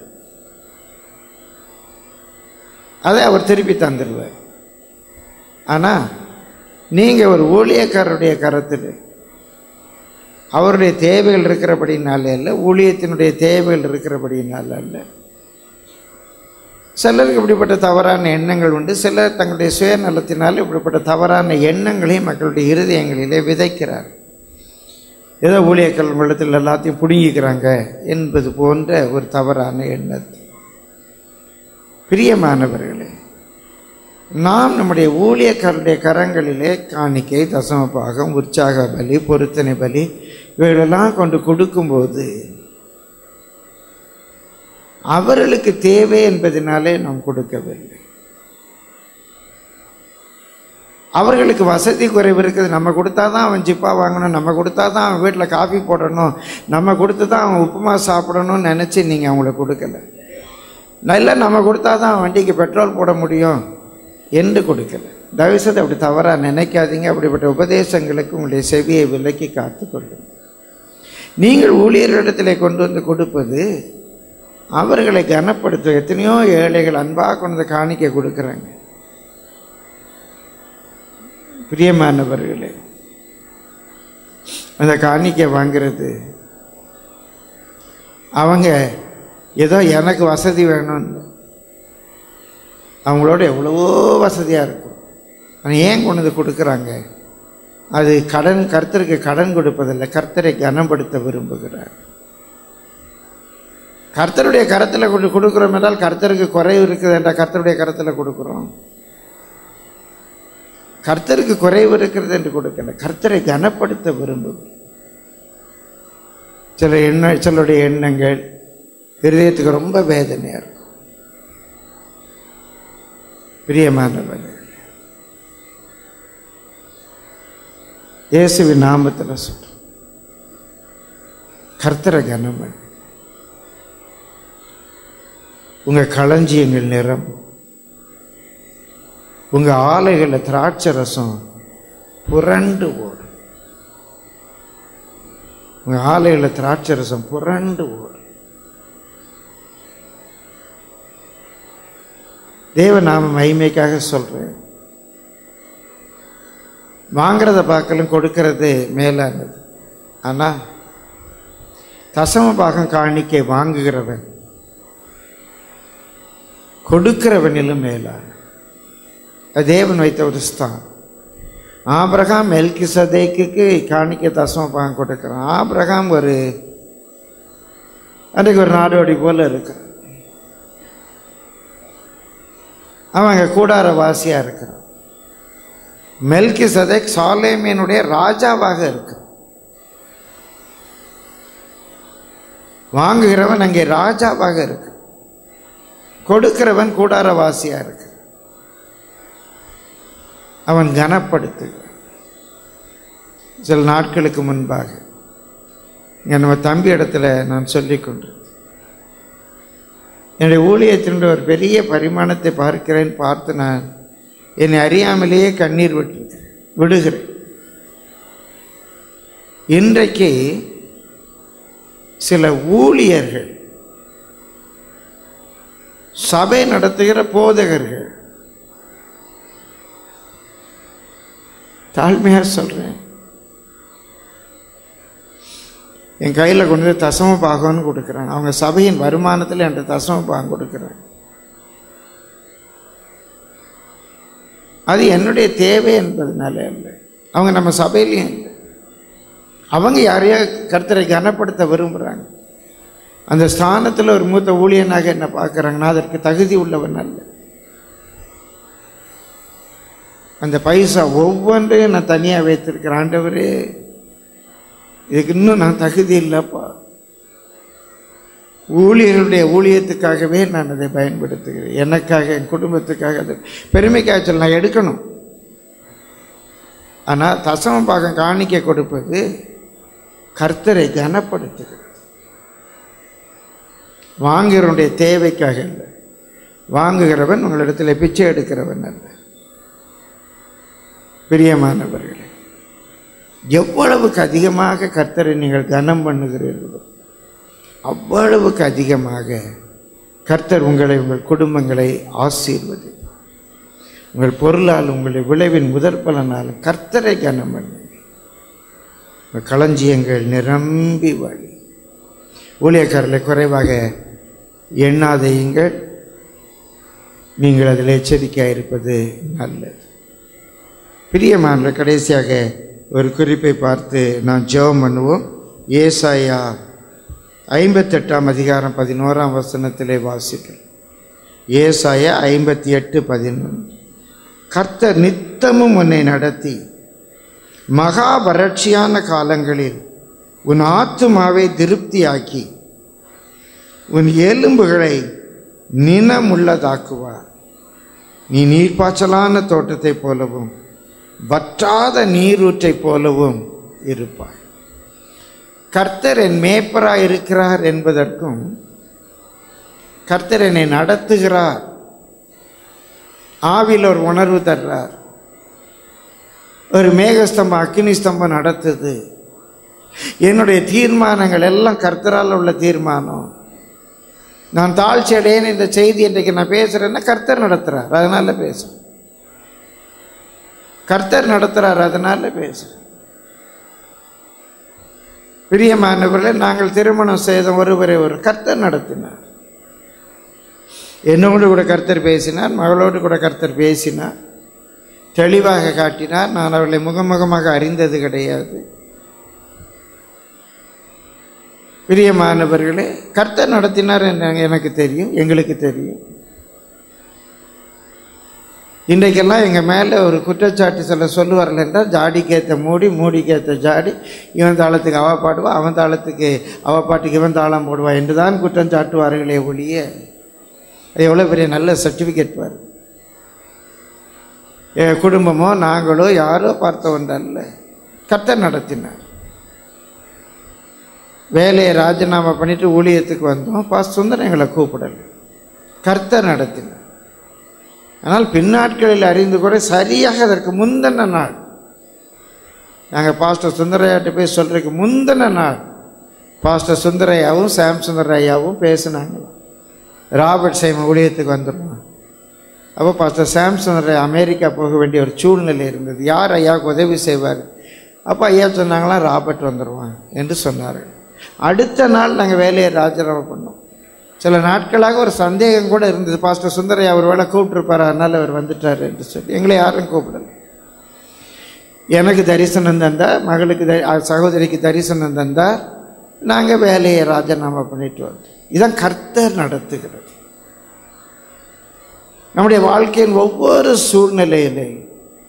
அதை அவர் திருப்பி தந்துடுவார் ஆனால் நீங்கள் ஒரு ஊழியக்காரருடைய கரத்தில் அவருடைய தேவைகள் இருக்கிறபடினால அல்ல ஊழியத்தினுடைய தேவைகள் இருக்கிறபடினால அல்ல சிலருக்கு இப்படிப்பட்ட தவறான எண்ணங்கள் உண்டு சிலர் தங்களுடைய சுயநலத்தினால் இப்படிப்பட்ட தவறான எண்ணங்களையும் மக்களுடைய இருதயங்களிலே விதைக்கிறார் ஏதோ ஊழியர்கள் உள்ளத்தில் எல்லாத்தையும் பிடுங்கிக்கிறாங்க என்பது போன்ற ஒரு தவறான எண்ணத்தை பிரியமானவர்களே நாம் நம்முடைய ஊழியக்காரருடைய கரங்களிலே காணிக்கை தசம பாகம் உற்சாக பலி பொருத்தனை பலி இவைகளெல்லாம் கொண்டு கொடுக்கும்போது அவர்களுக்கு தேவை என்பதனாலே நாம் கொடுக்கவில்லை அவர்களுக்கு வசதி குறைவு இருக்குது நம்ம கொடுத்தா தான் அவன் ஜிப்பா வாங்கணும் நம்ம கொடுத்தா தான் அவன் வீட்டில் காஃபி போடணும் நம்ம கொடுத்து தான் அவன் உப்புமா சாப்பிடணும்னு நினச்சி நீங்கள் அவங்களுக்கு கொடுக்கல இல்லை நம்ம கொடுத்தா தான் அவன் வண்டிக்கு பெட்ரோல் போட முடியும் என்று கொடுக்கல தயவுசெய்து அப்படி தவறாக நினைக்காதீங்க அப்படிப்பட்ட உபதேசங்களுக்கு உங்களுடைய செவியை விலக்கி காத்துக்கொள்ளும் நீங்கள் ஊழியர்களிடத்திலே கொண்டு வந்து கொடுப்பது அவர்களை கனப்படுத்த எத்தனையோ ஏழைகள் அன்பாக கொண்டு வந்து காணிக்க கொடுக்குறாங்க பிரியமானவர்களே அந்த காணிக்கை வாங்கிறது அவங்க ஏதோ எனக்கு வசதி வேணும்னு அவங்களோட எவ்வளவோ வசதியாக இருக்கும் ஆனால் ஏன் கொண்டு வந்து கொடுக்குறாங்க அது கடன் கர்த்தருக்கு கடன் கொடுப்பதில்லை கர்த்தரை கனப்படுத்த விரும்புகிறார் கர்த்தருடைய கரத்தில் கொண்டு கொடுக்குறோம் என்றால் கர்த்தருக்கு குறைவு இருக்குது என்றால் கர்த்தருடைய கரத்தில் கொடுக்குறோம் கர்த்தருக்கு குறைவு இருக்கிறது என்று கொடுக்கல கர்த்தரை கனப்படுத்த விரும்பும் சில எண்ண சிலருடைய எண்ணங்கள் இருதயத்துக்கு ரொம்ப வேதனையாக இருக்கும் பிரியமானவர்கள் இயேசுவின் நாமத்தில் சொல்றோம் கர்த்தரை கனம் பண்ணு. உங்க களஞ்சியங்கள் நிறம் உங்க ஆலைகளில் திராட்சை ரசம் புரண்டு ஓடும் உங்க ஆலைகளில் திராட்சை ரசம் புரண்டு ஓடும் தேவ நாம மகிமைக்காக சொல்றேன் வாங்கிறத பார்க்கலும் கொடுக்கறது மேலானது ஆனால் தசம பாகம் காணிக்கை வாங்குகிறவன் கொடுக்கிறவனிலும் மேலான அது தேவன் வைத்த ஒரு ஸ்தான் ஆபிரகாம் மெல்கி சதேக்கு காணிக்க தசம பாகம் கொடுக்குறான் ஆபிரகாம் ஒரு அன்றைக்கு ஒரு நாடோடி போல இருக்கிறான் அவன் அங்கே கூடார வாசியாக இருக்கிறான் மெல்கி சதேக் சாலேமியனுடைய ராஜாவாக இருக்கான் வாங்குகிறவன் அங்கே ராஜாவாக இருக்கு கொடுக்கிறவன் கூடாரவாசியாக இருக்கு அவன் கனப்படுத்து சில நாட்களுக்கு முன்பாக இங்கே நம்ம தம்பி இடத்துல நான் சொல்லிக் கொண்டு என்னுடைய ஊழியத்தினுடைய ஒரு பெரிய பரிமாணத்தை பார்க்கிறேன் பார்த்து நான் என்னை அறியாமலேயே கண்ணீர் விட்டு விடுகிறேன் இன்றைக்கு சில ஊழியர்கள் சபை நடத்துகிற போதகர்கள் தாழ்மையாக சொல்கிறேன் என் கையில் கொண்டு வந்து தசம பாகம்னு கொடுக்குறாங்க அவங்க சபையின் வருமானத்தில் என்கிட்ட தசம பாகம் கொடுக்குறாங்க அது என்னுடைய தேவை என்பதனால இல்லை அவங்க நம்ம சபையிலையும் இல்லை அவங்க யாரையா கர்த்தரை கனப்படுத்த விரும்புகிறாங்க அந்த ஸ்தானத்தில் ஒரு மூத்த ஊழியனாக என்ன பார்க்குறாங்கன்னா அதற்கு தகுதி உள்ளவன் அல்ல அந்த பைசா ஒவ்வொன்றையும் நான் தனியாக வைத்திருக்கிறேன் ஆண்டவரே இதுக்கு இன்னும் நான் தகுதி இல்லைப்பா ஊழியர்களுடைய ஊழியத்துக்காகவே நான் அதை பயன்படுத்துகிறேன் எனக்காக என் குடும்பத்துக்காக அது பெருமைக்காக சொல்ல நான் எடுக்கணும் ஆனால் தசம பாகம் காணிக்க கொடுப்பது கர்த்தரை கனப்படுத்துகிறது வாங்குகிறவனுடைய தேவைக்காக இல்லை வாங்குகிறவன் உங்களிடத்தில் பிச்சை எடுக்கிறவன் அல்ல பிரியமானவர்களே எவ்வளவுக்கு அதிகமாக கர்த்தரை நீங்கள் கனம் பண்ணுகிறீர்களோ அவ்வளவுக்கு அதிகமாக கர்த்தர் உங்களை உங்கள் குடும்பங்களை ஆசீர்வதி உங்கள் பொருளால் உங்களுடைய விளைவின் முதற் பலனாலும் கர்த்தரை கனம் பண்ணுங்கள் உங்கள் களஞ்சியங்கள் நிரம்பி வழி ஊழியக்காரர்களை குறைவாக எண்ணாதையுங்கள் நீங்கள் அதில் எச்சரிக்கையாக இருப்பது நல்லது பிரியமான கடைசியாக ஒரு குறிப்பை பார்த்து நான் ஜெபம் பண்ணுவோம் ஏசாயா ஐம்பத்தெட்டாம் அதிகாரம் பதினோராம் வசனத்திலே வாசிக்கிறேன் ஏசாயா ஐம்பத்தி எட்டு பதினொன்று கர்த்தர் நித்தமும் உன்னை நடத்தி மகா வறட்சியான காலங்களில் உன் ஆத்துமாவை திருப்தியாக்கி உன் எலும்புகளை நினமுள்ளதாக்குவார் நீ நீர்ப்பாய்ச்சலான தோட்டத்தைப் போலவும் வற்றாத நீரூற்றைப் போலவும் இருப்பாய் கர்த்தர் என் மேப்பராய் இருக்கிறார் என்பதற்கும் கர்த்தர் என்னை நடத்துகிறார் ஆவில் ஒரு உணர்வு தர்றார் ஒரு மேகஸ்தம்பம் அக்னி ஸ்தம்பம் நடத்துது என்னுடைய தீர்மானங்கள் எல்லாம் கர்த்தரால் உள்ள தீர்மானம் நான் தாழ்ச்சி அடையேன்னு இந்த செய்தி இன்றைக்கு நான் பேசுகிறேன்னா கர்த்தர் நடத்துகிறார் அதனால பேசுகிறேன் கர்த்தர் நடத்துகிறார் அதனால பேசுகிறேன் பிரியமானவர்களே நாங்கள் திருமணம் செய்த ஒருவரை ஒரு கர்த்தர் நடத்தினார் என்னோடு கூட கர்த்தர் பேசினார் மகளோடு கூட கர்த்தர் பேசினார் தெளிவாக காட்டினார் நான் அவர்களை முகமுகமாக அறிந்தது கிடையாது பிரியமானவர்களே கர்த்தர் நடத்தினார் என்று எனக்கு தெரியும் எங்களுக்கு தெரியும் இன்றைக்கெல்லாம் எங்கள் மேலே ஒரு குற்றச்சாட்டு சில சொல்லுவார்கள் என்றால் ஜாடிக்கேற்ற மூடி மூடிக்கேற்ற ஜாடி இவன் தாளத்துக்கு அவ பாடுவா அவன் தாளத்துக்கு அவ பாட்டுக்கு இவன் தாளம் போடுவா என்று தான் குற்றம் சாட்டுவார்களே ஒழிய அது எவ்வளோ பெரிய நல்ல சர்டிஃபிகேட் பாரு என் குடும்பமோ நாங்களோ யாரோ பார்த்த ஒன்றல்ல கர்த்தர் நடத்தினார் வேலையை ராஜினாமா பண்ணிட்டு ஊழியத்துக்கு வந்தோம் பாஸ் சுந்தரம் எங்களை கூப்பிடலை கர்த்தர் நடத்தினார் ஆனால் பின்னாட்களில் அறிந்து கூட சரியாக அதற்கு முந்தின நாள் நாங்கள் பாஸ்டர் சுந்தரையாட்ட போய் சொல்கிறதுக்கு முந்தின நாள் பாஸ்டர் சுந்தரையாவும் சாம் சுந்தரையாவும் பேசினாங்களாம் ராபர்ட் சைம ஊழியத்துக்கு வந்துடுவான் அப்போ பாஸ்டர் சாம் சுந்தரையா அமெரிக்கா போக வேண்டிய ஒரு சூழ்நிலை இருந்தது யார் ஐயாவுக்கு உதவி செய்வார் அப்போ ஐயா சொன்னாங்களாம் ராபர்ட் வந்துடுவான் என்று சொன்னார்கள் அடுத்த நாள் நாங்கள் வேலையை ராஜினாமா பண்ணோம் சில நாட்களாக ஒரு சந்தேகம் கூட இருந்தது பாஸ்டர் சுந்தரையா ஒரு வேளை கூப்பிட்டுருப்பார் அதனால் அவர் வந்துட்டார் என்று சொல்லி எங்களை யாரும் கூப்பிடல எனக்கு தரிசனம் தந்தார் மகளுக்கு த- அஹ் சகோதரிக்கு தரிசனம் தந்தார் நாங்கள் வேலையை ராஜினாமா பண்ணிட்டு வந்தோம் இதான் கர்த்தர் நடத்துகிறது நம்முடைய வாழ்க்கையின் ஒவ்வொரு சூழ்நிலையிலையும்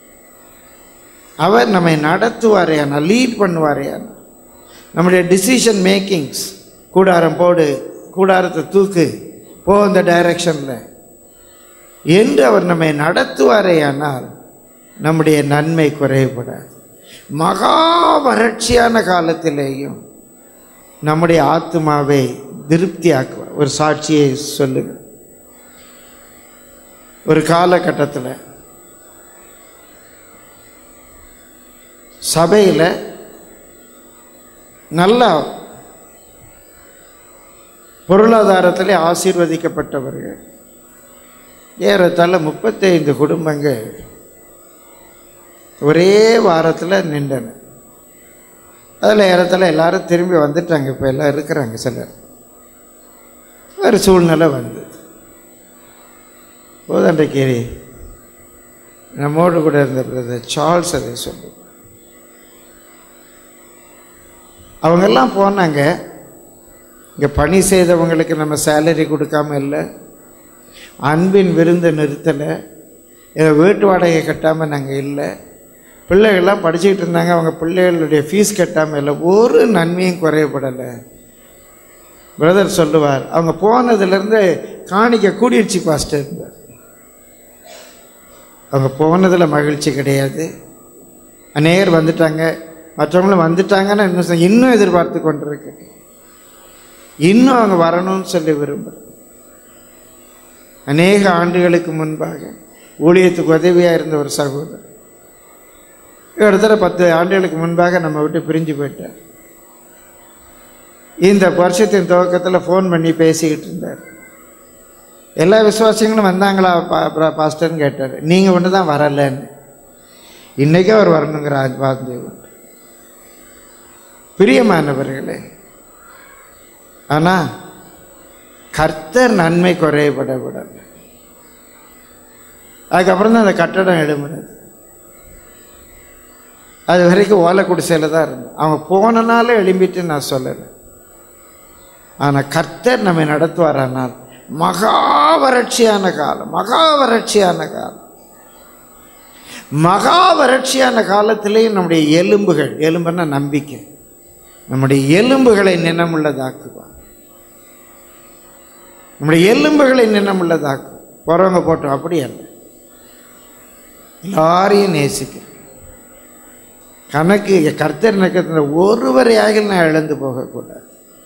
அவர் நம்மை நடத்துவாரேயானா லீட் பண்ணுவாரேயானா நம்முடைய டிசிஷன் மேக்கிங்ஸ் கூடாரம் போடு கூடாரத்தை தூக்கு போ இந்த டைரக்ஷனில் என்று அவர் நம்மை நடத்துவாரேயானால் நம்முடைய நன்மை குறைபடாது மகா வறட்சியான காலத்திலேயும் நம்முடைய ஆத்மாவை திருப்தியாக்குவார் ஒரு சாட்சியை சொல்லுங்க ஒரு காலகட்டத்தில் சபையில் நல்லா பொருளாதாரத்திலே ஆசீர்வதிக்கப்பட்டவர்கள் ஏறத்தாழ முப்பத்தைந்து குடும்பங்கள் ஒரே வாரத்தில் நின்றன அதில் ஏறத்தாழ எல்லாரும் திரும்பி வந்துட்டாங்க இப்போ எல்லாம் இருக்கிறாங்க சிலர் ஒரு சூழ்நிலை வந்தது போதண்டைக்கு நம்மோடு கூட இருந்த பிரதர் சார்ல்ஸ் அதை சொல்லு அவங்கெல்லாம் போனாங்க இங்கே பணி செய்தவங்களுக்கு நம்ம சேலரி கொடுக்காம இல்லை அன்பின் விருந்தை நிறுத்தலை எங்கள் வீட்டு வாடகை கட்டாமல் நாங்கள் இல்லை பிள்ளைகள்லாம் படிச்சுக்கிட்டு இருந்தாங்க அவங்க பிள்ளைகளுடைய ஃபீஸ் கட்டாமல் இல்லை ஒரு நன்மையும் குறையப்படலை பிரதர் சொல்லுவார் அவங்க போனதுலேருந்து காணிக்க கூடிருச்சு பாஸ்டர் இருந்தார் அவங்க போனதில் மகிழ்ச்சி கிடையாது அநேகர் வந்துட்டாங்க மற்றவங்களும் வந்துட்டாங்கன்னா இன்னும் சொ- இன்னும் எதிர்பார்த்து கொண்டிருக்கு இன்னும் அவங்க வரணும்னு சொல்லி விரும்புகிறேன் அநேக ஆண்டுகளுக்கு முன்பாக ஊழியத்துக்கு உதவியாக இருந்த ஒரு சகோதரர் இடத்துல பத்து ஆண்டுகளுக்கு முன்பாக நம்ம விட்டு பிரிஞ்சு போயிட்டார் இந்த வருஷத்தின் துவக்கத்தில் ஃபோன் பண்ணி பேசிக்கிட்டு இருந்தார் எல்லா விசுவாசிகளும் வந்தாங்களா பா பா- பாஸ்டர்னு கேட்டார் நீங்கள் ஒன்று தான் வரலன்னு இன்றைக்கே அவர் வரணுங்கிற வாந்தேவன் பிரியமானவர்களே ஆனால் கர்த்தர் நன்மை குறைபட விடல அதுக்கப்புறம் தான் அந்த கட்டடம் எழும்பினது அது வரைக்கும் ஓலை குடிசையில் தான் இருந்தோம் அவங்க போனனால எழும்பிட்டு நான் சொல்லலை ஆனால் கர்த்தர் நம்மை நடத்துவாரானால் மகா வறட்சியான காலம் மகா வறட்சியான காலம் மகா வறட்சியான காலத்திலேயும் நம்முடைய எலும்புகள் எலும்புன்னா நம்பிக்கை நம்முடைய எலும்புகளை நினமுள்ளதாக்குவார் நம்முடைய எலும்புகளை நினமுள்ளதாக்கும் போகிறவங்க போட்டோம் அப்படி அல்ல எல்லாரையும் நேசிக்கிறேன் கணக்கு கர்த்தர் நக்கத்தில் ஒருவரையாக நான் இழந்து போகக்கூடாது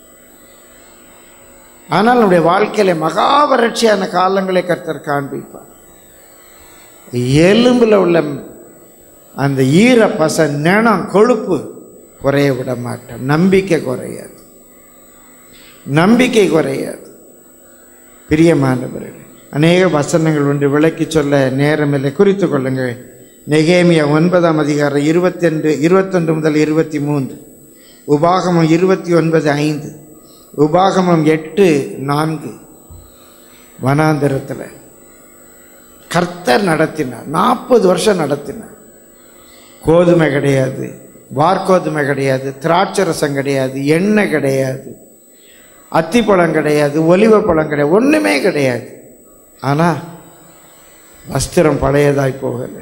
ஆனால் நம்முடைய வாழ்க்கையில மகா வறட்சியான காலங்களை கர்த்தர் காண்பிப்பார் எலும்பில் உள்ள அந்த ஈர பச நினம் கொழுப்பு குறைய விட மாட்டோம் நம்பிக்கை குறையாது நம்பிக்கை குறையாது பிரியமானவர்கள் அநேக வசனங்கள் ஒன்று விளக்கி சொல்ல நேரமில்லை குறித்து கொள்ளுங்கள் நெகேமியா ஒன்பதாம் அதிகாரம் இருபத்தெண்டு இருபத்தொன்று முதல் இருபத்தி மூன்று உபாகமம் இருபத்தி ஒன்பது ஐந்து உபாகமம் எட்டு நான்கு வனாந்திரத்தில் கர்த்தர் நடத்தினார் நாற்பது வருஷம் நடத்தினார் கோதுமை கிடையாது வார்கோதுமை கிடையாது திராட்சரசம் கிடையாது எண்ணெய் கிடையாது அத்திப்பழம் கிடையாது ஒலிவ பழம் கிடையாது ஒன்றுமே கிடையாது ஆனால் வஸ்திரம் பழையதாய் போகலை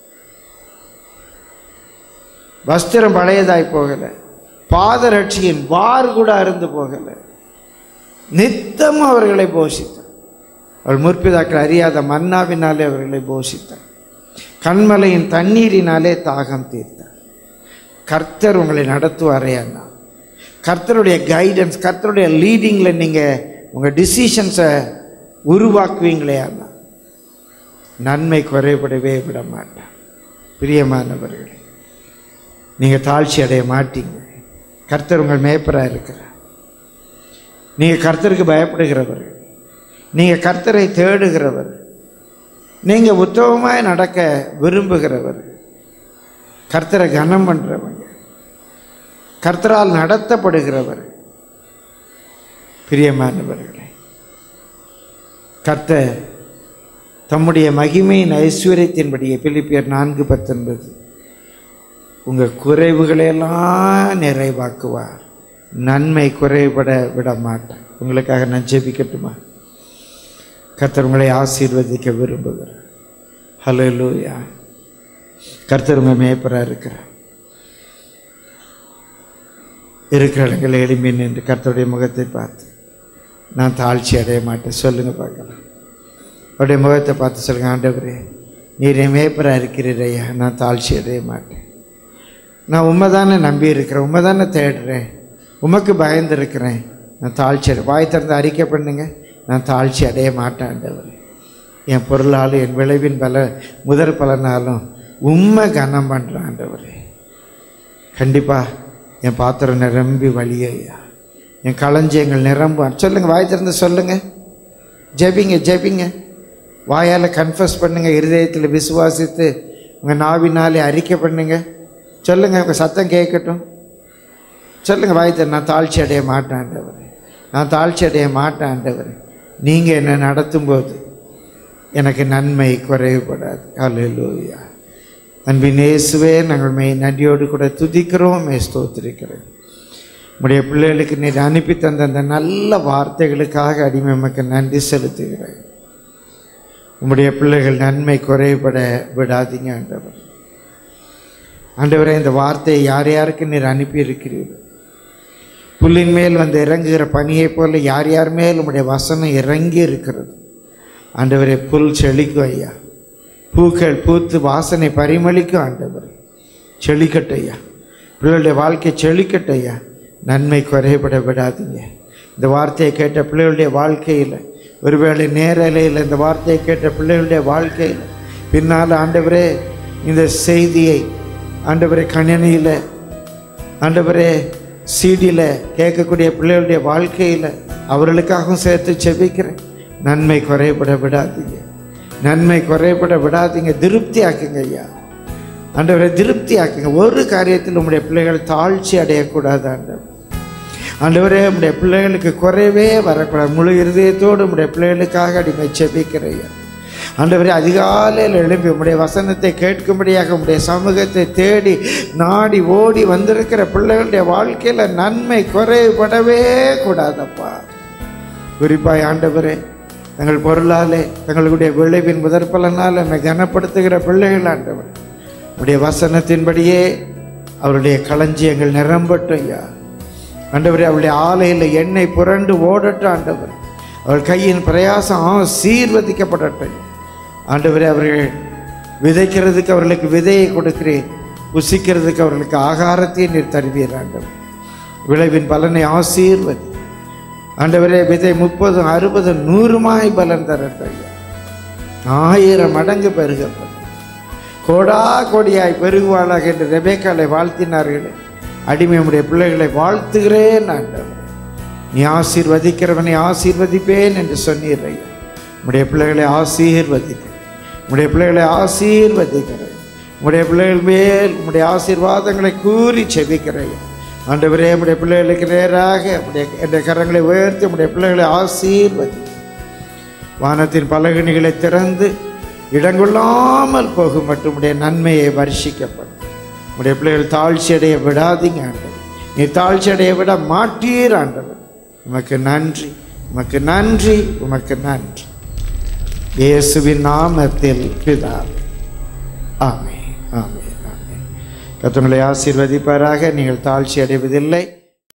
வஸ்திரம் பழையதாய் போகலை பாதரட்சியின் வார் கூட அருந்து போகலை நித்தம் அவர்களை போஷித்தார் அவள் முற்பிதாக்கள் அறியாத மன்னாவினாலே அவர்களை போஷித்தார் கண்மலையின் தண்ணீரினாலே தாகம் தீர்த்தார் கர்த்தர் உங்களை நடத்துவாரே அண்ணா கர்த்தருடைய கைடன்ஸ் கர்த்தருடைய லீடிங்கில் நீங்கள் உங்கள் டிசிஷன்ஸை உருவாக்குவீங்களே அண்ணா நன்மை குறைபடவே விட மாட்டார் பிரியமானவர்களே நீங்கள் தாழ்ச்சி அடைய மாட்டீங்க கர்த்தர் உங்கள் மேய்ப்பராக இருக்கிறார் நீங்கள் கர்த்தருக்கு பயப்படுகிறவர்கள் நீங்கள் கர்த்தரை தேடுகிறவர் நீங்கள் உத்தமமாய் நடக்க விரும்புகிறவர் கர்த்தரை கனம் பண்ணுறவங்க கர்த்தரால் நடத்தப்படுகிறவர் பிரியமானவர்களே கர்த்தர் தம்முடைய மகிமையின் ஐஸ்வர்யத்தின்படியே பிலிப்பியர் நான்கு பத்தொன்பது உங்கள் குறைவுகளையெல்லாம் நிறைவாக்குவார் நன்மை குறைபட விட மாட்டார் உங்களுக்காக நான் ஜெபிக்கட்டுமா கர்த்தர் உங்களை ஆசீர்வதிக்க விரும்புகிறார் ஹலோ லூயா கர்த்தர் உங்கள் மேய்ப்பராக இருக்கிறார் இருக்கிற இடங்களை எளிமை நின்று கர்த்தருடைய முகத்தை பார்த்து நான் தாழ்ச்சி அடைய மாட்டேன் சொல்லுங்கள் பார்க்கலாம் அவருடைய முகத்தை பார்த்து சொல்லுங்கள் ஆண்டவரே நீர் என் மேய்ப்பராக இருக்கிறீரையா நான் தாழ்ச்சி அடைய மாட்டேன் நான் உண்மை தானே நம்பி இருக்கிறேன் உண்மை தானே தேடுறேன் உமக்கு பயந்து இருக்கிறேன் நான் தாழ்ச்சி அடை வாய் திறந்து அறிக்கை பண்ணுங்க நான் தாழ்ச்சி அடைய மாட்டேன் ஆண்டவரே என் பொருளாலும் என் விளைவின் பல முதற் பலனாலும் உண்மை கனம் பண்ணுறேன் ஆண்டவரே கண்டிப்பாக என் பாத்திரம் நிரம்பி வழியையா என் களஞ்சியங்கள் நிரம்ப சொல்லுங்கள் வாய் திறந்து சொல்லுங்கள் ஜெபிங்க ஜெபிங்க வாயால் கன்ஃபஸ் பண்ணுங்கள் இருதயத்தில் விசுவாசித்து உங்கள் நாவினாலே அறிக்கை பண்ணுங்க சொல்லுங்கள் உங்கள் சத்தம் கேட்கட்டும் சொல்லுங்கள் வாய் திறந்து நான் தாழ்ச்சி அடைய மாட்டேன்டவர் நான் தாழ்ச்சி அடைய மாட்டேன்டவர் நீங்கள் என்னை நடத்தும்போது எனக்கு நன்மை குறைவுபடாது அல்லேலூயா அன்பின் இயேசுவே நாங்கள் மெய் நன்றியோடு கூட துதிக்கிறோம் மே ஸ்தோத்திரிக்கிறோம் உடைய பிள்ளைகளுக்கு நீர் அனுப்பி தந்த அந்த நல்ல வார்த்தைகளுக்காக அடிமை நமக்கு நன்றி செலுத்துகிறேன் உம்முடைய பிள்ளைகள் நன்மை குறைபட விடாதீங்க ஆண்டவர் ஆண்டவரே இந்த வார்த்தையை யார் யாருக்கு நீர் அனுப்பி இருக்கிறீர்கள் புல்லின் மேல் வந்து இறங்குகிற பனியைப் போல யார் யார் மேல் உம்முடைய வசனம் இறங்கி இருக்கிறது ஆண்டவரே புல் செழிக்கும் ஐயா பூக்கள் பூத்து வாசனை பரிமளிக்கும் ஆண்டவர் செழிக்கட்டும் ஐயா பிள்ளைகளுடைய வாழ்க்கை செழிக்கட்டும் ஐயா நன்மை குறைபட விடாதீங்க இந்த வார்த்தையை கேட்ட பிள்ளைகளுடைய வாழ்க்கையில் ஒருவேளை நேரலையில் இந்த வார்த்தையை கேட்ட பிள்ளைகளுடைய வாழ்க்கையில் பின்னால் ஆண்டவரே இந்த செய்தியை ஆண்டவரே கணினியில் ஆண்டவரே சீடியில் கேட்கக்கூடிய பிள்ளைகளுடைய வாழ்க்கையில் அவர்களுக்காகவும் சேர்த்து செபிக்கிறேன் நன்மை குறைபட விடாதீங்க நன்மை குறைபட விடாதீங்க திருப்தி ஆக்குங்க ஐயா ஆண்டவரை திருப்தி ஆக்குங்க ஒரு காரியத்தில் உங்களுடைய பிள்ளைகள் தாழ்ச்சி அடையக்கூடாது ஆண்டவர் ஆண்டவரே உடைய பிள்ளைகளுக்கு குறைவே வரக்கூடாது முழு இருதயத்தோடு உடைய பிள்ளைகளுக்காக அடிமை செபிக்கிறையா ஆண்டவரே அதிகாலையில் எழுப்பி உம்முடைய வசனத்தை கேட்கும்படியாக உம்முடைய சமூகத்தை தேடி நாடி ஓடி வந்திருக்கிற பிள்ளைகளுடைய வாழ்க்கையில் நன்மை குறைபடவே கூடாதப்பா குறிப்பாய் ஆண்டவரே தங்கள் பொருளாலே தங்களுடைய விளைவின் முதற்பலனால் என்னை கனப்படுத்துகிற பிள்ளைகள் ஆண்டவர் உடைய வசனத்தின்படியே அவருடைய களஞ்சியங்கள் நிரம்பட்டும் ஐயா ஆண்டவரே அவளுடைய ஆலையில் எண்ணெய் புரண்டு ஓடட்டும் ஆண்டவர் அவள் கையின் பிரயாசம் சீர்வதிக்கப்படட்டும் ஆண்டவரே அவர்கள் விதைக்கிறதுக்கு அவர்களுக்கு விதையை கொடுக்கிறேன் புசிக்கிறதுக்கு அவர்களுக்கு ஆகாரத்தை நீர் தருவீர் ஆண்டவர் விளைவின் பலனை ஆசீர்வதி ஆண்டவரே விதை முப்பதும் அறுபதும் நூறுமாய் பலன் தரட்டும் ஐயா. ஆயிரம் மடங்கு பெருகப்படும் கோடா கோடியாய் பெருகுவாளாக என்று ரெபேக்காலை வாழ்த்தினார்களே அடிமையுடைய பிள்ளைகளை வாழ்த்துகிறேன் ஆண்டவர் நீ ஆசீர்வதிக்கிறவனை ஆசீர்வதிப்பேன் என்று சொன்னீர் ஐயா உடைய பிள்ளைகளை ஆசீர்வதிக்கிறேன் உடைய பிள்ளைகளை ஆசீர்வதிக்கிறேன் உடைய பிள்ளைகள் மேல் உடைய ஆசீர்வாதங்களை கூறி செபிக்கிறேன் ஆண்டவரே உடைய பிள்ளைகளுக்கு நேராக உடைய என்ற கரங்களை உயர்த்தி உடைய பிள்ளைகளை ஆசீர்வதி வானத்தின் பலகணிகளை திறந்து இடங்கொள்ளாமல் போகும் மட்டும் உடைய நன்மையை வருஷிக்கப்படும் உடைய பிள்ளைகள் தாழ்ச்சி அடைய விடாதீங்க ஆண்டவர் நீ தாழ்ச்சி அடைய விட மாட்டீர் ஆண்டவர் உமக்கு நன்றி உமக்கு நன்றி உமக்கு நன்றி இயேசுவின் நாமத்தில் பிதாவே ஆமே ஆமே ஆமே கத்தங்களை ஆசீர்வதிப்பாராக நீங்கள் தாழ்ச்சி அடைவதில்லை